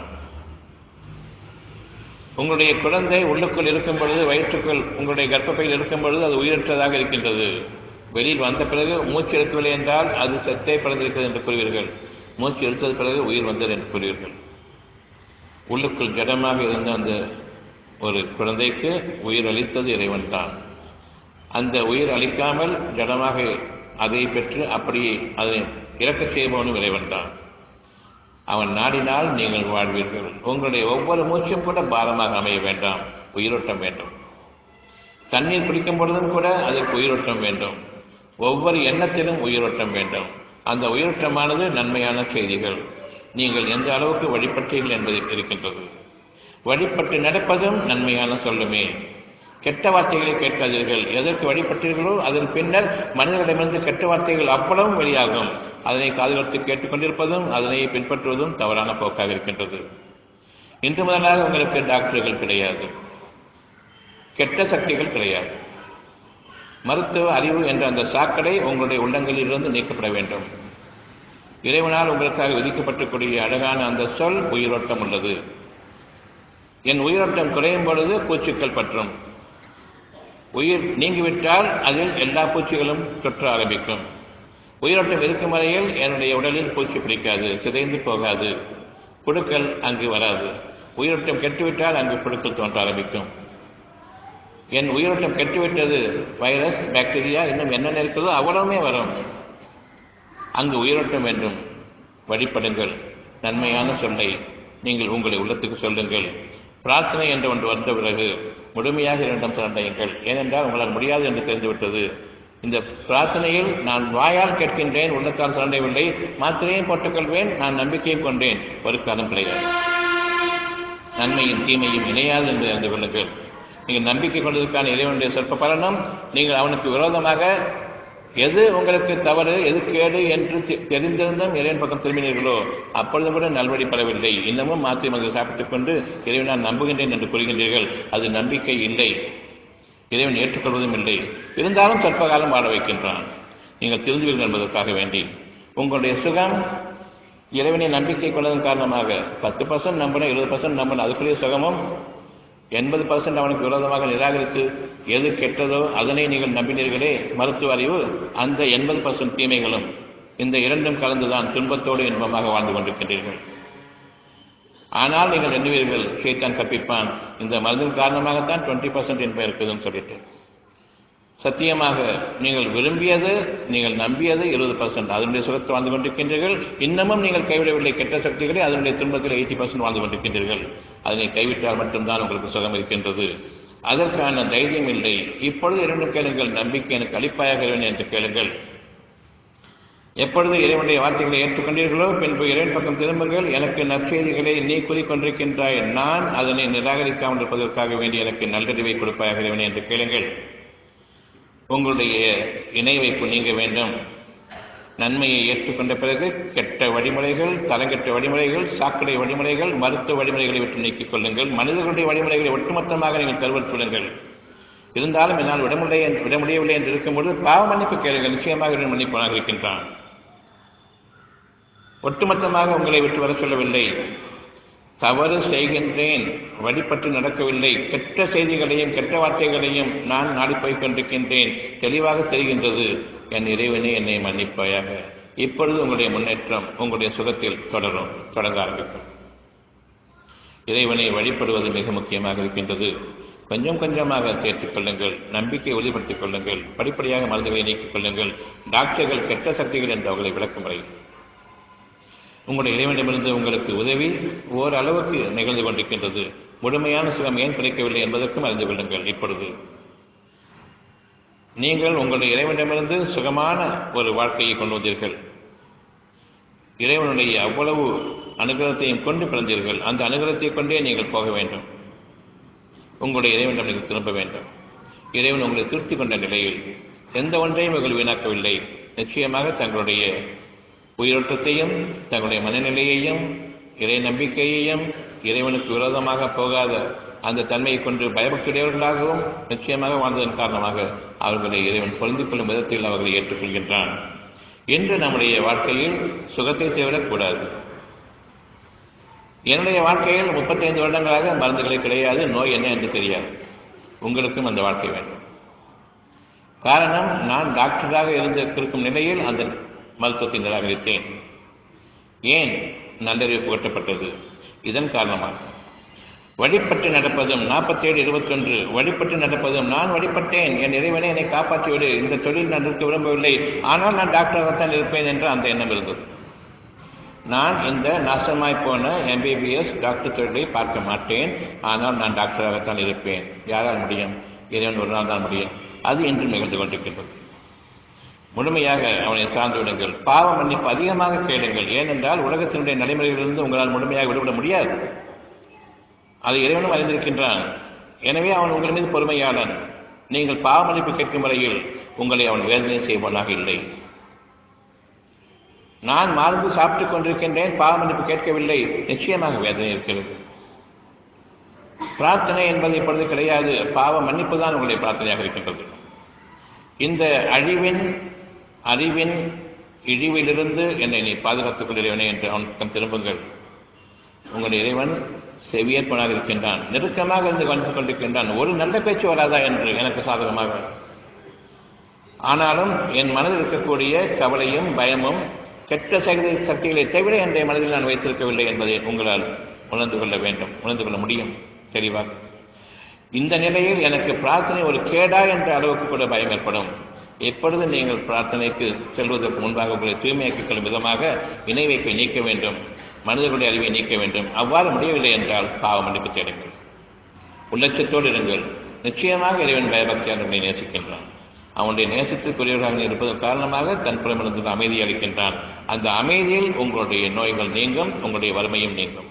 உங்களுடைய குழந்தை உள்ளுக்குள் இருக்கும் பொழுது வயிற்றுக்குள் உங்களுடைய கர்ப்பப்பையில் இருக்கும் பொழுது அது உயிரற்றதாக இருக்கின்றது வெளியில் வந்த பிறகு மூச்சு எடுக்கவில்லை என்றால் அது செத்தே பிறந்திருக்கிறது என்று கூறுவீர்கள் மூச்சு எடுத்தது பிறகு உயிர் வந்தது என்று கூறுவீர்கள் உள்ளுக்குள் ஜடமாக இருந்த அந்த ஒரு குழந்தைக்கு உயிர் அளித்தது இறைவன் தான் அந்த உயிர் அளிக்காமல் ஜடமாக அதை பெற்று அப்படியே அதை இறக்கச் செய்பவனும் இறைவன் தான் அவன் நாடினால் நீங்கள் வாழ்வீர்கள் உங்களுடைய ஒவ்வொரு மூச்சும் கூட பாரமாக அமைய வேண்டாம் உயிரோட்டம் வேண்டும் தண்ணீர் குடிக்கும் பொழுதும் கூட அதற்கு உயிரோட்டம் வேண்டும் ஒவ்வொரு எண்ணத்திலும் உயிரோட்டம் வேண்டும் அந்த உயிரோட்டமானது நன்மையான செய்திகள் நீங்கள் எந்த அளவுக்கு வழிபட்டீர்கள் என்பதை இருக்கின்றது வழிபட்டு நடப்பதும் நன்மையான சொல்லுமே கெட்ட வார்த்தைகளை கேட்காதீர்கள் எதற்கு வழிபட்டீர்களோ அதன் பின்னர் மனிதர்களிடமிருந்து கெட்ட வார்த்தைகள் அவ்வளவும் வெளியாகும் அதனை காதுகளுக்கு கேட்டுக்கொண்டிருப்பதும் அதனை பின்பற்றுவதும் தவறான போக்காக இருக்கின்றது இன்று முதலாக உங்களுக்கு டாக்டர்கள் கிடையாது கெட்ட சக்திகள் கிடையாது மருத்துவ அறிவு என்ற அந்த சாக்கடை உங்களுடைய உள்ளங்களிலிருந்து நீக்கப்பட வேண்டும் இறைவனால் உங்களுக்காக விதிக்கப்பட்டக்கூடிய அழகான அந்த சொல் உயிரோட்டம் உள்ளது என் உயிரோட்டம் குறையும் பொழுது பூச்சிக்கள் பற்றும் உயிர் நீங்கிவிட்டால் அதில் எல்லா பூச்சிகளும் தொற்ற ஆரம்பிக்கும் உயிரோட்டம் இருக்கும் வரையில் என்னுடைய உடலில் பூச்சி பிடிக்காது சிதைந்து போகாது புழுக்கள் அங்கு வராது உயிரோட்டம் கெட்டுவிட்டால் அங்கு புழுக்கள் தோன்ற ஆரம்பிக்கும் என் உயிரோட்டம் கெட்டுவிட்டது வைரஸ் பாக்டீரியா இன்னும் என்னென்ன இருக்கிறதோ அவ்வளவுமே வரும் அங்கு உயிரோட்டம் வேண்டும் வழிபடுங்கள் நன்மையான சொல்லை நீங்கள் உங்களை உள்ளத்துக்கு சொல்லுங்கள் பிரார்த்தனை என்று ஒன்று வந்த பிறகு முழுமையாக இரண்டும் சரண்டையுங்கள் ஏனென்றால் உங்களால் முடியாது என்று தெரிந்துவிட்டது இந்த பிரார்த்தனையில் நான் வாயால் கேட்கின்றேன் உள்ளத்தால் சரண்டையவில்லை மாத்திரையும் போட்டுக்கொள்வேன் நான் நம்பிக்கையும் கொண்டேன் ஒரு காலம் கிடையாது நன்மையும் தீமையும் இணையாது என்று அறிந்து கொள்ளுங்கள் நீங்கள் நம்பிக்கை கொண்டதற்கான இறைவனுடைய சொற்ப பலனும் நீங்கள் அவனுக்கு விரோதமாக எது உங்களுக்கு தவறு எது கேடு என்று தெரிந்திருந்தும் இறைவன் பக்கம் திரும்பினீர்களோ அப்பொழுது கூட நல்வழி பெறவில்லை இன்னமும் மாற்றி மகள் சாப்பிட்டுக் கொண்டு இறைவன் நான் நம்புகின்றேன் என்று கூறுகின்றீர்கள் அது நம்பிக்கை இல்லை இறைவன் ஏற்றுக்கொள்வதும் இல்லை இருந்தாலும் சொற்ப காலம் வாழ வைக்கின்றான் நீங்கள் திருந்துவீர்கள் என்பதற்காக வேண்டி உங்களுடைய சுகம் இறைவனை நம்பிக்கை கொண்டதன் காரணமாக பத்து பர்சன்ட் நம்பின இருபது பர்சன்ட் நம்பின அதுக்குரிய சுகமும் எண்பது பர்சன்ட் அவனுக்கு விரோதமாக நிராகரித்து எது கெட்டதோ அதனை நீங்கள் நம்பினீர்களே மருத்துவ அறிவு அந்த எண்பது பர்சன்ட் தீமைகளும் இந்த இரண்டும் கலந்துதான் துன்பத்தோடு இன்பமாக வாழ்ந்து கொண்டிருக்கின்றீர்கள் ஆனால் நீங்கள் எண்ணுவீர்கள் ஷேத்தான் கற்பிப்பான் இந்த மருந்தின் காரணமாகத்தான் டுவெண்ட்டி பர்சன்ட் இன்பம் இருக்குதுன்னு சொல்லிட்டு சத்தியமாக நீங்கள் விரும்பியது நீங்கள் நம்பியது இருபது பர்சன்ட் அதனுடைய சுகத்தை வாழ்ந்து கொண்டிருக்கின்றீர்கள் இன்னமும் நீங்கள் கைவிடவில்லை கெட்ட சக்திகளை அதனுடைய துன்பத்தில் எயிட்டி பர்சன்ட் வாழ்ந்து கொண்டிருக்கின்றீர்கள் அதனை கைவிட்டால் மட்டும்தான் உங்களுக்கு சுகம் இருக்கின்றது அதற்கான தைரியம் இல்லை இப்பொழுது இரண்டு கேளுங்கள் நம்பிக்கை எனக்கு அளிப்பாயாக இறைவன் என்று கேளுங்கள் எப்பொழுது இறைவனுடைய வார்த்தைகளை ஏற்றுக்கொண்டீர்களோ பின்பு இறைவன் பக்கம் திரும்புங்கள் எனக்கு நற்செய்திகளை நீ கூறிக்கொண்டிருக்கின்றாய் நான் அதனை நிராகரிக்காமல் இருப்பதற்காக வேண்டி எனக்கு நல்லறிவை கொடுப்பாயாக இறைவன் என்று கேளுங்கள் உங்களுடைய இணை வைப்பு நீங்க வேண்டும் நன்மையை ஏற்றுக்கொண்ட பிறகு கெட்ட வழிமுறைகள் தரங்கெட்ட வழிமுறைகள் சாக்கடை வழிமுறைகள் மருத்துவ வழிமுறைகளை விட்டு நீக்கிக் கொள்ளுங்கள் மனிதர்களுடைய வழிமுறைகளை ஒட்டுமொத்தமாக நீங்கள் தருவத்துள்ளுங்கள் இருந்தாலும் என்னால் விட முடிய விட முடியவில்லை என்று இருக்கும்பொழுது பாவ மன்னிப்பு கேளுங்கள் நிச்சயமாக இறைவன் மன்னிப்பவனாக இருக்கின்றான் ஒட்டுமொத்தமாக உங்களை விட்டு வர சொல்லவில்லை தவறு செய்கின்றேன் வழிபட்டு நடக்கவில்லை கெட்ட செய்திகளையும் கெட்ட வார்த்தைகளையும் நான் நாடி போய் கொண்டிருக்கின்றேன் தெளிவாக தெரிகின்றது என் இறைவனே என்னை மன்னிப்பாயாக இப்பொழுது உங்களுடைய முன்னேற்றம் உங்களுடைய சுகத்தில் தொடரும் தொடங்க ஆரம்பிக்கும் இறைவனை வழிபடுவது மிக முக்கியமாக இருக்கின்றது கொஞ்சம் கொஞ்சமாக தேர்த்திக் கொள்ளுங்கள் நம்பிக்கை உறுதிப்படுத்திக் கொள்ளுங்கள் படிப்படியாக மருந்துகளை நீக்கிக் கொள்ளுங்கள் டாக்டர்கள் கெட்ட சக்திகள் என்று அவர்களை விளக்கும் வரை உங்களுடைய இறைவனிடமிருந்து உங்களுக்கு உதவி ஓரளவுக்கு நிகழ்ந்து கொண்டிருக்கின்றது முழுமையான சுகம் ஏன் கிடைக்கவில்லை என்பதற்கும் அறிந்து கொள்ளுங்கள் இப்பொழுது நீங்கள் உங்களுடைய இறைவனிடமிருந்து சுகமான ஒரு வாழ்க்கையை கொண்டு வந்தீர்கள் இறைவனுடைய அவ்வளவு அனுகிரகத்தையும் கொண்டு பிறந்தீர்கள் அந்த அனுகிரகத்தை கொண்டே நீங்கள் போக வேண்டும் உங்களுடைய இறைவனிடம் நீங்கள் திரும்ப வேண்டும் இறைவன் உங்களை திருப்தி கொண்ட நிலையில் எந்த ஒன்றையும் இவர்கள் வீணாக்கவில்லை நிச்சயமாக தங்களுடைய உயிரோட்டத்தையும் தங்களுடைய மனநிலையையும் இறை நம்பிக்கையையும் இறைவனுக்கு விரோதமாக போகாத அந்த தன்மையை கொண்டு பயபக்தியுடையவர்களாகவும் நிச்சயமாக வாழ்ந்ததன் காரணமாக அவர்களை இறைவன் பொருந்திக் கொள்ளும் விதத்தில் அவர்களை ஏற்றுக்கொள்கின்றான் இன்று நம்முடைய வாழ்க்கையில் சுகத்தை தேவிடக்கூடாது என்னுடைய வாழ்க்கையில் முப்பத்தைந்து வருடங்களாக மருந்துகளே கிடையாது நோய் என்ன என்று தெரியாது உங்களுக்கும் அந்த வாழ்க்கை வேண்டும் காரணம் நான் டாக்டராக இருந்திருக்கும் நிலையில் அந்த மருத்துவத்தை நிராகரித்தேன் ஏன் நல்லறிவு புகட்டப்பட்டது இதன் காரணமாக வழிபட்டு நடப்பதும் நாற்பத்தேழு இருபத்தொன்று வழிபட்டு நடப்பதும் நான் வழிபட்டேன் என் இறைவனை என்னை காப்பாற்றிவிடு இந்த தொழில் நான் இருக்க விரும்பவில்லை ஆனால் நான் டாக்டராகத்தான் இருப்பேன் என்று அந்த எண்ணம் இருந்தது நான் இந்த நாசமாய் போன எம்பிபிஎஸ் டாக்டர் தொழிலை பார்க்க மாட்டேன் ஆனால் நான் டாக்டராகத்தான் இருப்பேன் யாரால் முடியும் இறைவன் ஒரு நாள் தான் முடியும் அது இன்று நிகழ்ந்து கொண்டிருக்கின்றது முழுமையாக அவனை சார்ந்து விடுங்கள் பாவ மன்னிப்பு அதிகமாக கேளுங்கள் ஏனென்றால் உலகத்தினுடைய நடைமுறைகளிலிருந்து உங்களால் முழுமையாக விடுபட முடியாது அதை இறைவனும் அறிந்திருக்கின்றான் எனவே அவன் உங்கள் மீது பொறுமையாளன் நீங்கள் பாவ மன்னிப்பு கேட்கும் வரையில் உங்களை அவன் வேதனை செய்வனாக இல்லை நான் மருந்து சாப்பிட்டுக் கொண்டிருக்கின்றேன் பாவ மன்னிப்பு கேட்கவில்லை நிச்சயமாக வேதனை இருக்கிறது பிரார்த்தனை என்பது இப்பொழுது கிடையாது பாவ மன்னிப்பு தான் உங்களுடைய பிரார்த்தனையாக இருக்கின்றது இந்த அழிவின் அறிவின் இழிவிலிருந்து என்னை நீ பாதுகாத்துக் கொள்கிறவனே என்று அவன் பக்கம் திரும்புங்கள் உங்களுடைய இறைவன் செவியேற்பனாக இருக்கின்றான் நெருக்கமாக இருந்து கவனித்துக் கொண்டிருக்கின்றான் ஒரு நல்ல பேச்சு வராதா என்று எனக்கு சாதகமாக ஆனாலும் என் மனதில் இருக்கக்கூடிய கவலையும் பயமும் கெட்ட சக்தி சக்திகளை தவிர என்னுடைய மனதில் நான் வைத்திருக்கவில்லை என்பதை உங்களால் உணர்ந்து கொள்ள வேண்டும் உணர்ந்து கொள்ள முடியும் தெளிவாக இந்த நிலையில் எனக்கு பிரார்த்தனை ஒரு கேடா என்ற அளவுக்கு கூட பயம் ஏற்படும் எப்பொழுது நீங்கள் பிரார்த்தனைக்கு செல்வதற்கு முன்பாக உங்களை தூய்மையாக்கிக் கொள்ளும் விதமாக இணை வைப்பை நீக்க வேண்டும் மனிதர்களுடைய அறிவை நீக்க வேண்டும் அவ்வாறு முடியவில்லை என்றால் பாவ மன்னிப்பு தேடுங்கள் உள்ளச்சத்தோடு இருங்கள் நிச்சயமாக இறைவன் பயபக்தியாளர்களை நேசிக்கின்றான் அவனுடைய நேசத்திற்குரியவர்களாக இருப்பதன் காரணமாக தன் புறமிருந்து அமைதி அளிக்கின்றான் அந்த அமைதியில் உங்களுடைய நோய்கள் நீங்கும் உங்களுடைய வறுமையும் நீங்கும்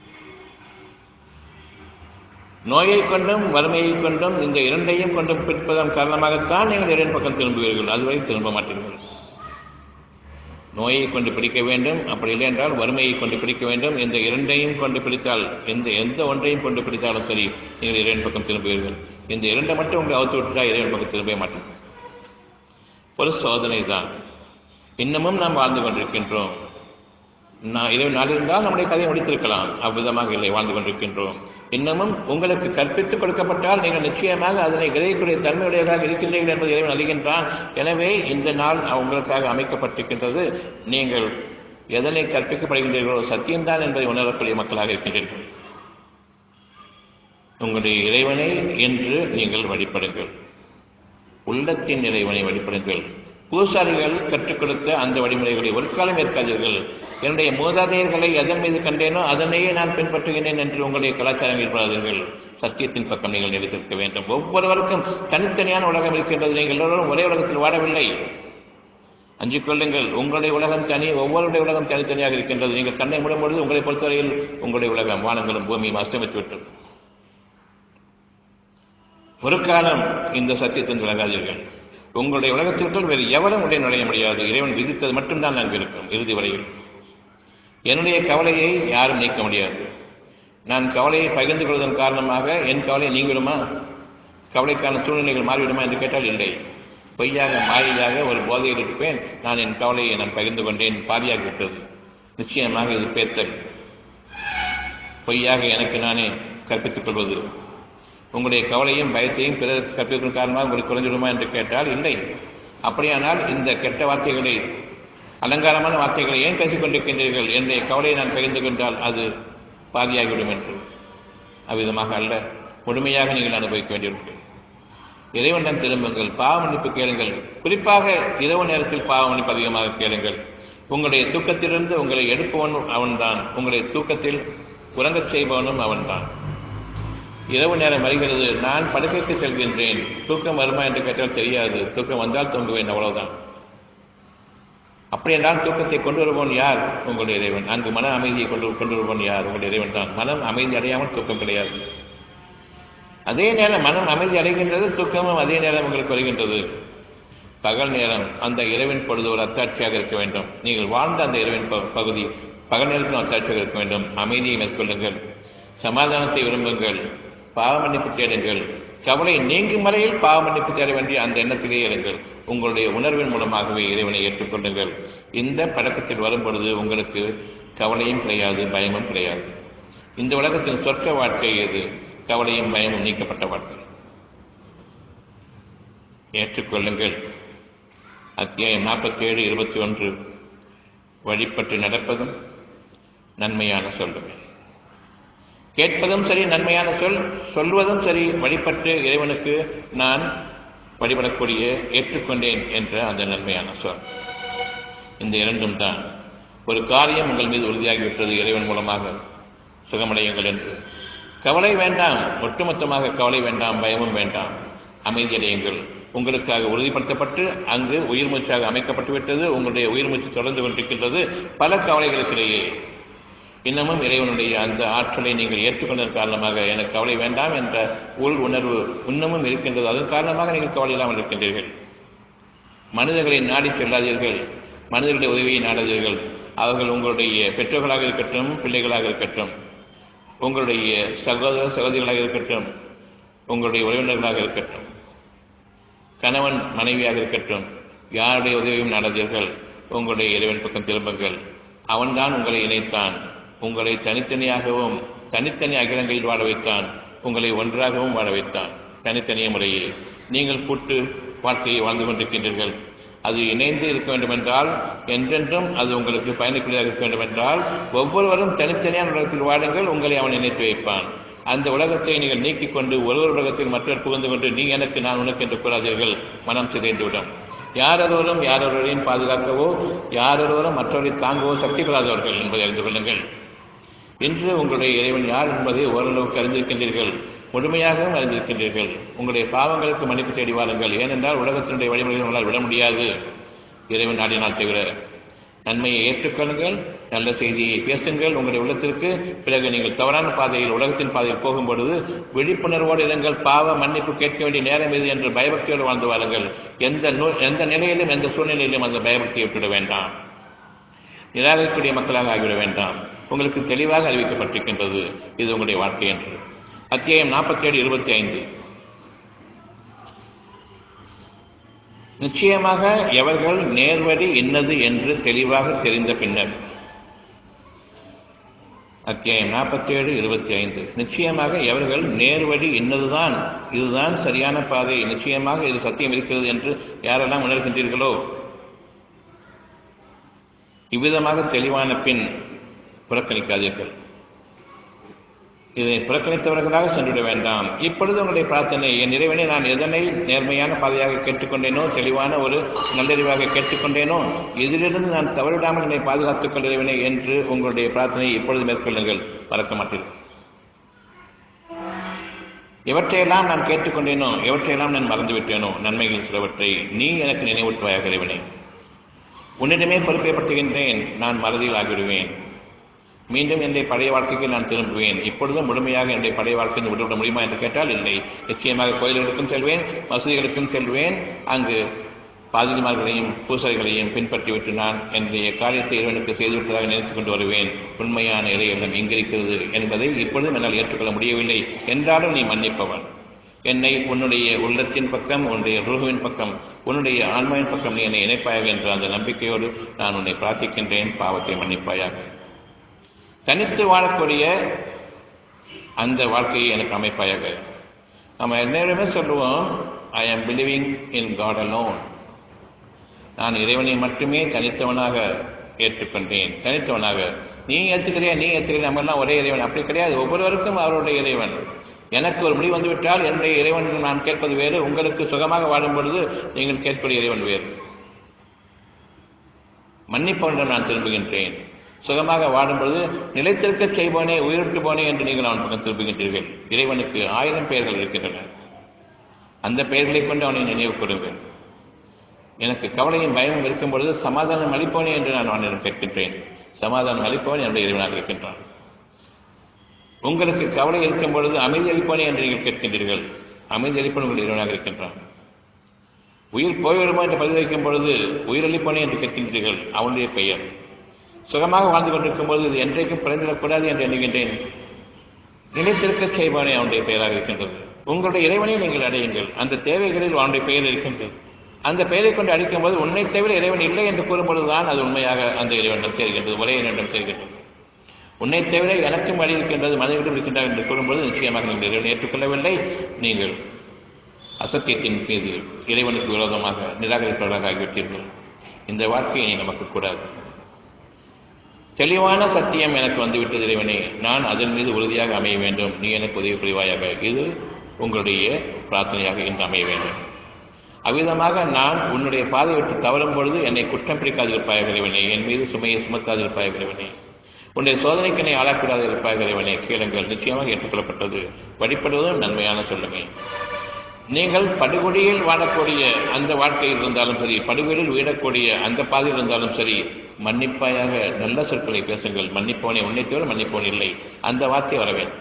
நோயை கொண்டும் வறுமையை கொண்டும் இந்த இரண்டையும் கொண்டும் பிடிப்பதன் காரணமாகத்தான் நீங்கள் இறைவன் பக்கம் திரும்புவீர்கள் அதுவரை திரும்ப மாட்டீர்கள் நோயை கொண்டு பிடிக்க வேண்டும் அப்படி இல்லை என்றால் வறுமையை கொண்டு பிடிக்க வேண்டும் இந்த இரண்டையும் கொண்டு பிடித்தால் எந்த எந்த ஒன்றையும் கொண்டு பிடித்தாலும் சரி நீங்கள் இறைவன் பக்கம் திரும்புவீர்கள் இந்த இரண்டை மட்டும் உங்களை அவுத்து விட்டுட்டா இறைவன் பக்கம் திரும்பவே மாட்டேன் ஒரு சோதனை தான் இன்னமும் நாம் வாழ்ந்து கொண்டிருக்கின்றோம் நான் இறைவன் நாளிருந்தால் நம்முடைய கதையை முடித்திருக்கலாம் அவ்விதமாக இல்லை வாழ்ந்து கொண்டிருக்கின்றோம் இன்னமும் உங்களுக்கு கற்பித்துக் கொடுக்கப்பட்டால் நீங்கள் நிச்சயமாக அதனை கிரகிக்கூடிய தன்மையுடையவராக இருக்கின்றீர்கள் என்பதை இறைவன் அறிகின்றான் எனவே இந்த நாள் உங்களுக்காக அமைக்கப்பட்டிருக்கின்றது நீங்கள் எதனை கற்பிக்கப்படுகின்றீர்களோ சத்தியம்தான் என்பதை உணரக்கூடிய மக்களாக இருக்கின்றீர்கள் உங்களுடைய இறைவனை என்று நீங்கள் வழிபடுங்கள் உள்ளத்தின் இறைவனை வழிபடுங்கள் பூசாரிகள் கற்றுக் கொடுத்த அந்த வழிமுறைகளை ஒரு காலம் ஏற்காதீர்கள் என்னுடைய மூதாதையர்களை எதன் மீது கண்டேனோ அதனையே நான் பின்பற்றுகிறேன் என்று உங்களுடைய கலாச்சாரம் ஏற்படாதீர்கள் சத்தியத்தின் பக்கம் நீங்கள் நிலைத்திருக்க வேண்டும் ஒவ்வொருவருக்கும் தனித்தனியான உலகம் இருக்கின்றது நீங்கள் எல்லோரும் ஒரே உலகத்தில் வாழவில்லை அஞ்சு கொள்ளுங்கள் உங்களுடைய உலகம் தனி ஒவ்வொருடைய உலகம் தனித்தனியாக இருக்கின்றது நீங்கள் கண்ணை மூடும் பொழுது உங்களை பொறுத்தவரையில் உங்களுடைய உலகம் வானங்களும் பூமியும் அஸ்தமித்து விட்டது ஒரு காலம் இந்த சத்தியத்தின் விலகாதீர்கள் உங்களுடைய உலகத்திற்குள் வேறு எவரும் உடைய நுழைய முடியாது இறைவன் விதித்தது மட்டும்தான் அங்கு இருக்கும் இறுதி வரையில் என்னுடைய கவலையை யாரும் நீக்க முடியாது நான் கவலையை பகிர்ந்து கொள்வதன் காரணமாக என் கவலை நீங்கிவிடுமா கவலைக்கான சூழ்நிலைகள் மாறிவிடுமா என்று கேட்டால் இல்லை பொய்யாக மாறியாக ஒரு போதையில் இருப்பேன் நான் என் கவலையை நான் பகிர்ந்து கொண்டேன் பாதியாகிவிட்டது நிச்சயமாக இது பேத்தல் பொய்யாக எனக்கு நானே கற்பித்துக் கொள்வது உங்களுடைய கவலையும் பயத்தையும் பிறருக்கு கற்பிக்கும் காரணமாக உங்களுக்கு குறைஞ்சிடுமா என்று கேட்டால் இல்லை அப்படியானால் இந்த கெட்ட வார்த்தைகளை அலங்காரமான வார்த்தைகளை ஏன் பேசிக் கொண்டிருக்கின்றீர்கள் என்னுடைய கவலையை நான் பகிர்ந்து கொண்டால் அது பாதியாகிவிடும் என்று அவ்விதமாக அல்ல முழுமையாக நீங்கள் அனுபவிக்க வேண்டியிருக்கும் இறைவனிடம் திரும்புங்கள் பாவ மன்னிப்பு கேளுங்கள் குறிப்பாக இரவு நேரத்தில் பாவ மன்னிப்பு அதிகமாக கேளுங்கள் உங்களுடைய தூக்கத்திலிருந்து உங்களை எடுப்பவனும் அவன்தான் உங்களுடைய தூக்கத்தில் உறங்கச் செய்பவனும் அவன்தான் இரவு நேரம் வருகிறது நான் படுக்கைக்கு செல்கின்றேன் தூக்கம் வருமா என்று கேட்டால் தெரியாது தூக்கம் வந்தால் தூங்குவேன் அவ்வளவுதான் அப்படி என்றால் தூக்கத்தை கொண்டு வருபவன் யார் உங்களுடைய இறைவன் அங்கு மன அமைதியை கொண்டு கொண்டு வருபவன் யார் உங்களுடைய இறைவன் தான் மனம் அமைதி அடையாமல் தூக்கம் கிடையாது அதே நேரம் மனம் அமைதி அடைகின்றது தூக்கமும் அதே நேரம் உங்களுக்கு வருகின்றது பகல் நேரம் அந்த இறைவன் பொழுது ஒரு அத்தாட்சியாக இருக்க வேண்டும் நீங்கள் வாழ்ந்த அந்த இறைவன் ப- பகுதி பகல் நேரத்தில் அத்தாட்சியாக இருக்க வேண்டும் அமைதியை மேற்கொள்ளுங்கள் சமாதானத்தை விரும்புங்கள் பாவ மன்னிப்பு தேடுங்கள் கவலை நீங்கும் வரையில் பாவ மன்னிப்பு தேட வேண்டிய அந்த எண்ணத்திலே இருங்கள் உங்களுடைய உணர்வின் மூலமாகவே இறைவனை ஏற்றுக்கொள்ளுங்கள் இந்த பழக்கத்தில் வரும் பொழுது உங்களுக்கு கவலையும் கிடையாது பயமும் கிடையாது இந்த உலகத்தின் சொர்க்க வாழ்க்கை எது கவலையும் பயமும் நீக்கப்பட்ட வாழ்க்கை ஏற்றுக்கொள்ளுங்கள் அத்தியாயம் நாற்பத்தி ஏழு இருபத்தி ஒன்று வழிபட்டு நடப்பதும் நன்மையான சொல்லுமே கேட்பதும் சரி நன்மையான சொல் சொல்வதும் சரி வழிபட்டு இறைவனுக்கு நான் வழிபடக்கூடிய ஏற்றுக்கொண்டேன் என்ற அந்த நன்மையான சொல் இந்த இரண்டும் தான் ஒரு காரியம் உங்கள் மீது உறுதியாகிவிட்டது இறைவன் மூலமாக சுகமடையுங்கள் என்று கவலை வேண்டாம் ஒட்டுமொத்தமாக கவலை வேண்டாம் பயமும் வேண்டாம் அமைதியடையுங்கள் உங்களுக்காக உறுதிப்படுத்தப்பட்டு அங்கு உயிர் மூச்சாக அமைக்கப்பட்டு விட்டது உங்களுடைய உயிர் மூச்சு தொடர்ந்து கொண்டிருக்கின்றது பல கவலைகளுக்கிடையே இன்னமும் இறைவனுடைய அந்த ஆற்றலை நீங்கள் ஏற்றுக்கொண்டதன் காரணமாக எனக்கு கவலை வேண்டாம் என்ற உள் உணர்வு இன்னமும் இருக்கின்றது அதன் காரணமாக நீங்கள் கவலை இல்லாமல் இருக்கின்றீர்கள் மனிதர்களை நாடி செல்லாதீர்கள் மனிதர்களுடைய உதவியை நாடாதீர்கள் அவர்கள் உங்களுடைய பெற்றோர்களாக இருக்கட்டும் பிள்ளைகளாக இருக்கட்டும் உங்களுடைய சகோதர சகோதரிகளாக இருக்கட்டும் உங்களுடைய உறவினர்களாக இருக்கட்டும் கணவன் மனைவியாக இருக்கட்டும் யாருடைய உதவியும் நாடாதீர்கள் உங்களுடைய இறைவன் பக்கம் திரும்புங்கள் அவன்தான் உங்களை இணைத்தான் உங்களை தனித்தனியாகவும் தனித்தனி அகிலங்களில் வாழ வைத்தான் உங்களை ஒன்றாகவும் வாழ வைத்தான் தனித்தனிய முறையில் நீங்கள் கூட்டு வாழ்க்கையை வாழ்ந்து கொண்டிருக்கின்றீர்கள் அது இணைந்து இருக்க வேண்டுமென்றால் என்றென்றும் அது உங்களுக்கு பயனுக்குரியதாக இருக்க வேண்டுமென்றால் ஒவ்வொருவரும் தனித்தனியான உலகத்தில் வாழுங்கள் உங்களை அவன் இணைத்து வைப்பான் அந்த உலகத்தை நீங்கள் நீக்கிக் கொண்டு ஒரு ஒரு உலகத்தில் மற்றவர் புகுந்து கொண்டு நீ எனக்கு நான் உனக்கு என்று கூறாதீர்கள் மனம் சிதைந்துவிடும் யாரொருவரும் யாரொருவரையும் பாதுகாக்கவோ யாரொருவரும் மற்றவரை தாங்கவோ சக்தி பெறாதவர்கள் என்பதை அறிந்து கொள்ளுங்கள் இன்று உங்களுடைய இறைவன் யார் என்பதை ஓரளவுக்கு அறிந்திருக்கின்றீர்கள் முழுமையாகவும் அறிந்திருக்கின்றீர்கள் உங்களுடைய பாவங்களுக்கு மன்னிப்பு தேடி வாருங்கள் ஏனென்றால் உலகத்தினுடைய வழிமுறைகளை உங்களால் விட முடியாது இறைவன் நாடினால் தவிர நன்மையை ஏற்றுக்கொள்ளுங்கள் நல்ல செய்தியை பேசுங்கள் உங்களுடைய உள்ளத்திற்கு பிறகு நீங்கள் தவறான பாதையில் உலகத்தின் பாதையில் போகும்பொழுது விழிப்புணர்வோடு இருங்கள் பாவ மன்னிப்பு கேட்க வேண்டிய நேரம் இது என்று பயபக்தியோடு வாழ்ந்து வாருங்கள் எந்த நூ எந்த நிலையிலும் எந்த சூழ்நிலையிலும் அந்த பயபக்தியை விட்டுவிட வேண்டாம் நிராகரிக்கக்கூடிய மக்களாக ஆகிவிட வேண்டாம் உங்களுக்கு தெளிவாக அறிவிக்கப்பட்டிருக்கின்றது இது உங்களுடைய வாழ்க்கை என்று அத்தியாயம் நாற்பத்தி ஏழு இருபத்தி ஐந்து நிச்சயமாக எவர்கள் நேர்வழி என்னது என்று தெளிவாக தெரிந்த பின்னர் அத்தியாயம் நாற்பத்தி ஏழு இருபத்தி ஐந்து நிச்சயமாக எவர்கள் நேர்வழி இன்னதுதான் இதுதான் சரியான பாதை நிச்சயமாக இது சத்தியம் இருக்கிறது என்று யாரெல்லாம் உணர்கின்றீர்களோ இவ்விதமாக தெளிவான பின் புறக்கணிக்காதீர்கள் இதை புறக்கணித்தவர்களாக சென்றுவிட வேண்டாம் இப்பொழுது உங்களுடைய பிரார்த்தனை என் இறைவனை நான் எதனை நேர்மையான பாதையாக கேட்டுக்கொண்டேனோ தெளிவான ஒரு நல்லறிவாக கேட்டுக்கொண்டேனோ இதிலிருந்து நான் தவறிடாமல் என்னை பாதுகாத்துக் கொண்டிருவேனே என்று உங்களுடைய பிரார்த்தனையை இப்பொழுது மேற்கொள்ளுங்கள் மறக்க மாட்டீர்கள் எவற்றையெல்லாம் நான் கேட்டுக்கொண்டேனோ எவற்றையெல்லாம் நான் மறந்துவிட்டேனோ நன்மைகள் சிலவற்றை நீ எனக்கு நினைவூட்டுவாயாக இறைவனே உன்னிடமே பொறுப்பேற்படுத்துகின்றேன் நான் மறதியில் ஆகிவிடுவேன் மீண்டும் என்னுடைய பழைய வாழ்க்கைக்கு நான் திரும்புவேன் இப்பொழுதும் முழுமையாக என்னுடைய பழைய வாழ்க்கையை விட்டுவிட முடியுமா என்று கேட்டால் இல்லை நிச்சயமாக கோயில்களுக்கும் செல்வேன் மசூதிகளுக்கும் செல்வேன் அங்கு பாதிரிமார்களையும் பூசைகளையும் பின்பற்றிவிட்டு நான் என்னுடைய காரியத்தை இறைவனுக்கு செய்துவிட்டதாக நினைத்துக் கொண்டு வருவேன் உண்மையான இறைவனம் எங்கிருக்கிறது என்பதை இப்பொழுதும் என்னால் ஏற்றுக்கொள்ள முடியவில்லை என்றாலும் நீ மன்னிப்பவன் என்னை உன்னுடைய உள்ளத்தின் பக்கம் உன்னுடைய ரூகுவின் பக்கம் உன்னுடைய ஆன்மாவின் பக்கம் நீ என்னை இணைப்பாயாக என்ற அந்த நம்பிக்கையோடு நான் உன்னை பிரார்த்திக்கின்றேன் பாவத்தை மன்னிப்பாயாக தனித்து வாழக்கூடிய அந்த வாழ்க்கையை எனக்கு அமைப்பாயாக நம்ம எல்லாருமே சொல்லுவோம் ஐ ஆம் பிலீவிங் இன் காட் அலோன் நான் இறைவனை மட்டுமே தனித்தவனாக ஏற்றுக்கொண்டேன் தனித்தவனாக நீ ஏற்றுக்கிறியா நீ ஏற்றுக்கிறியா நம்ம எல்லாம் ஒரே இறைவன் அப்படி கிடையாது ஒவ்வொருவருக்கும் அவருடைய இறைவன் எனக்கு ஒரு முடிவு வந்துவிட்டால் என்னுடைய இறைவன் நான் கேட்பது வேறு உங்களுக்கு சுகமாக வாழும் பொழுது நீங்கள் கேட்கக்கூடிய இறைவன் வேறு மன்னிப்பவனிடம் நான் திரும்புகின்றேன் சுகமாக வாடும் பொழுது நிலைத்திருக்க செய்வோனே உயிரிட்டு போனே என்று நீங்கள் அவன் பக்கம் திரும்புகின்றீர்கள் இறைவனுக்கு ஆயிரம் பெயர்கள் இருக்கின்றன அந்த பெயர்களை கொண்டு அவனை நினைவு கூறுங்கள் எனக்கு கவலையும் பயமும் இருக்கும் பொழுது சமாதானம் அளிப்பவனே என்று நான் அவனிடம் கேட்கின்றேன் சமாதானம் அளிப்பவன் என்னுடைய இறைவனாக இருக்கின்றான் உங்களுக்கு கவலை இருக்கும் பொழுது அமைதி அளிப்பவனே என்று நீங்கள் கேட்கின்றீர்கள் அமைதி அளிப்பவன் உங்கள் இறைவனாக இருக்கின்றான் உயிர் போய்விடுமா என்று பதில் வைக்கும் பொழுது உயிரளிப்பவனே என்று கேட்கின்றீர்கள் அவனுடைய பெயர் சுகமாக வாழ்ந்து கொண்டிருக்கும் பொழுது இது என்றைக்கும் பிறந்திடக்கூடாது என்று எண்ணுகின்றேன் நிலைத்திருக்க செய்வானே அவனுடைய பெயராக இருக்கின்றது உங்களுடைய இறைவனை நீங்கள் அடையுங்கள் அந்த தேவைகளில் அவனுடைய பெயர் இருக்கின்றது அந்த பெயரை கொண்டு அடிக்கும்போது உன்னை தவிர இறைவன் இல்லை என்று கூறும்பொழுதுதான் அது உண்மையாக அந்த இறைவனிடம் சேர்கின்றது ஒரே இறைவனிடம் சேர்கின்றது உன்னை தவிர எனக்கும் வழி இருக்கின்றது மனிதர்களும் இருக்கின்றார் என்று கூறும்போது நிச்சயமாக நீங்கள் இறைவனை ஏற்றுக்கொள்ளவில்லை நீங்கள் அசத்தியத்தின் மீது இறைவனுக்கு விரோதமாக நிராகரிப்பவராக ஆகிவிட்டீர்கள் இந்த வாழ்க்கையை நமக்கு கூடாது தெளிவான சத்தியம் எனக்கு வந்துவிட்டது இறைவனே நான் அதன் மீது உறுதியாக அமைய வேண்டும் நீ எனக்கு உதவி புரிவாயாக இது உங்களுடைய பிரார்த்தனையாக இன்று அமைய வேண்டும் அவ்விதமாக நான் உன்னுடைய பாதை விட்டு தவறும் பொழுது என்னை குற்றம் பிடிக்காதிருப்பாய் இறைவனே என் மீது சுமையை சுமத்தாதிருப்பாய் இறைவனே உன்னுடைய சோதனைக்கு என்னை ஆளாக்கூடாது இருப்பாய் இறைவனே கேளுங்கள் நிச்சயமாக ஏற்றுக்கொள்ளப்பட்டது வழிபடுவதும் நன்மையான சொல்லுமே நீங்கள் படுகொடியில் வாழக்கூடிய அந்த வாழ்க்கையில் இருந்தாலும் சரி படுகொடியில் வீடக்கூடிய அந்த பாதையில் இருந்தாலும் சரி மன்னிப்பாயாக நல்ல சொற்களை பேசுங்கள் மன்னிப்பவனே உன்னை தவிர மன்னிப்பவன் இல்லை அந்த வார்த்தை வர வேண்டும்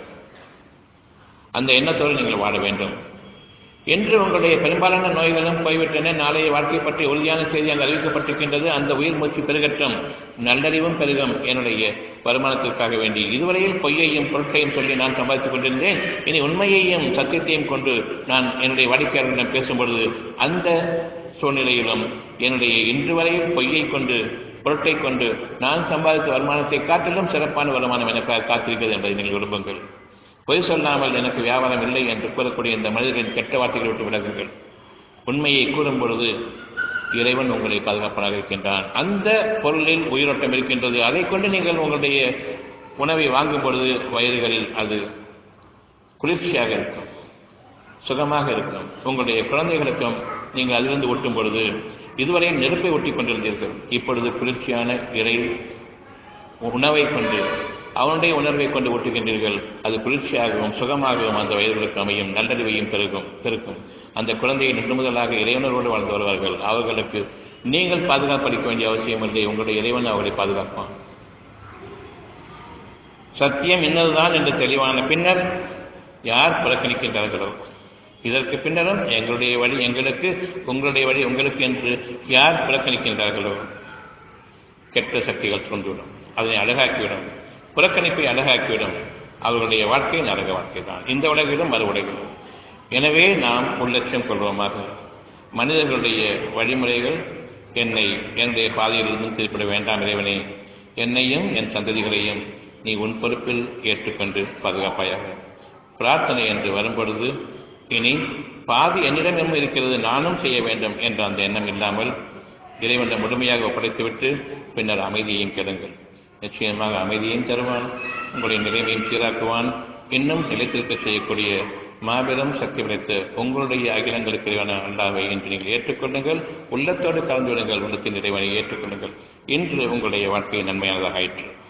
அந்த எண்ணத்தோடு நீங்கள் வாழ வேண்டும் என்று உங்களுடைய பெரும்பாலான நோய்களும் போய்விட்டன நாளைய வாழ்க்கை பற்றி உறுதியான செய்தி அங்கு அறிவிக்கப்பட்டிருக்கின்றது அந்த உயிர் மூச்சு பெருகட்டும் நல்லறிவும் பெருகும் என்னுடைய வருமானத்திற்காக வேண்டி இதுவரையில் பொய்யையும் பொருட்களையும் சொல்லி நான் சம்பாதித்துக் கொண்டிருந்தேன் இனி உண்மையையும் சத்தியத்தையும் கொண்டு நான் என்னுடைய வாடிக்கையாளர்களிடம் பேசும்பொழுது அந்த சூழ்நிலையிலும் என்னுடைய இன்று வரையில் பொய்யை கொண்டு பொருட்டை கொண்டு நான் சம்பாதித்த வருமானத்தை காட்டிலும் சிறப்பான வருமானம் எனக்காக காத்திருக்கிறது என்பதை நீங்கள் விரும்புங்கள் பொய் சொல்லாமல் எனக்கு வியாபாரம் இல்லை என்று கூறக்கூடிய இந்த மனிதர்களின் கெட்ட வார்த்தைகளை விட்டு விலகுங்கள் உண்மையை கூறும் பொழுது இறைவன் உங்களை பாதுகாப்பாக இருக்கின்றான் அந்த பொருளில் உயிரோட்டம் இருக்கின்றது அதை கொண்டு நீங்கள் உங்களுடைய உணவை வாங்கும் பொழுது வயதுகளில் அது குளிர்ச்சியாக இருக்கும் சுகமாக இருக்கும் உங்களுடைய குழந்தைகளுக்கும் நீங்கள் அதிலிருந்து ஒட்டும் பொழுது இதுவரை நெருப்பை ஒட்டி கொண்டிருந்தீர்கள் இப்பொழுது குளிர்ச்சியான இறை உணவை கொண்டு அவனுடைய உணர்வை கொண்டு ஒட்டுகின்றீர்கள் அது குளிர்ச்சியாகவும் சுகமாகவும் அந்த வயதுகளுக்கு அமையும் நல்லறிவையும் பெருகும் பெருக்கும் அந்த குழந்தையை நின்று முதலாக இறைவனரோடு வாழ்ந்து வருவார்கள் அவர்களுக்கு நீங்கள் பாதுகாப்பளிக்க வேண்டிய அவசியம் இல்லை உங்களுடைய இறைவன் அவர்களை பாதுகாப்பான் சத்தியம் இன்னதுதான் என்று தெளிவான பின்னர் யார் புறக்கணிக்கின்றார்களோ இதற்கு பின்னரும் எங்களுடைய வழி எங்களுக்கு உங்களுடைய வழி உங்களுக்கு என்று யார் புறக்கணிக்கின்றார்களோ கெட்ட சக்திகள் தோன்றிவிடும் அதனை அழகாக்கிவிடும் புறக்கணிப்பை அழகாக்கிவிடும் அவர்களுடைய வாழ்க்கை நரக வாழ்க்கை தான் இந்த உலகிலும் மறு உலகிலும் எனவே நாம் உள்ளட்சம் கொள்வோமாக மனிதர்களுடைய வழிமுறைகள் என்னை என்னுடைய பாதையிலிருந்து திருப்பிட வேண்டாம் இறைவனே என்னையும் என் சந்ததிகளையும் நீ உன் பொறுப்பில் ஏற்றுக்கொண்டு பாதுகாப்பாயாக பிரார்த்தனை என்று வரும்பொழுது இனி பாதி என்னிடம் என்ன இருக்கிறது நானும் செய்ய வேண்டும் என்ற அந்த எண்ணம் இல்லாமல் இறைவனை முழுமையாக ஒப்படைத்துவிட்டு பின்னர் அமைதியையும் கெடுங்கள் நிச்சயமாக அமைதியையும் தருவான் உங்களுடைய நிலைமையும் சீராக்குவான் இன்னும் நிலைத்திருக்க செய்யக்கூடிய மாபெரும் சக்தி படைத்த உங்களுடைய அகிலங்களுக்கு இறைவன அல்லாவை இன்று நீங்கள் ஏற்றுக்கொள்ளுங்கள் உள்ளத்தோடு கலந்து விடுங்கள் உள்ளத்தின் இறைவனை ஏற்றுக்கொள்ளுங்கள் இன்று உங்களுடைய வாழ்க்கை நன்மையானதாக ஆயிற்று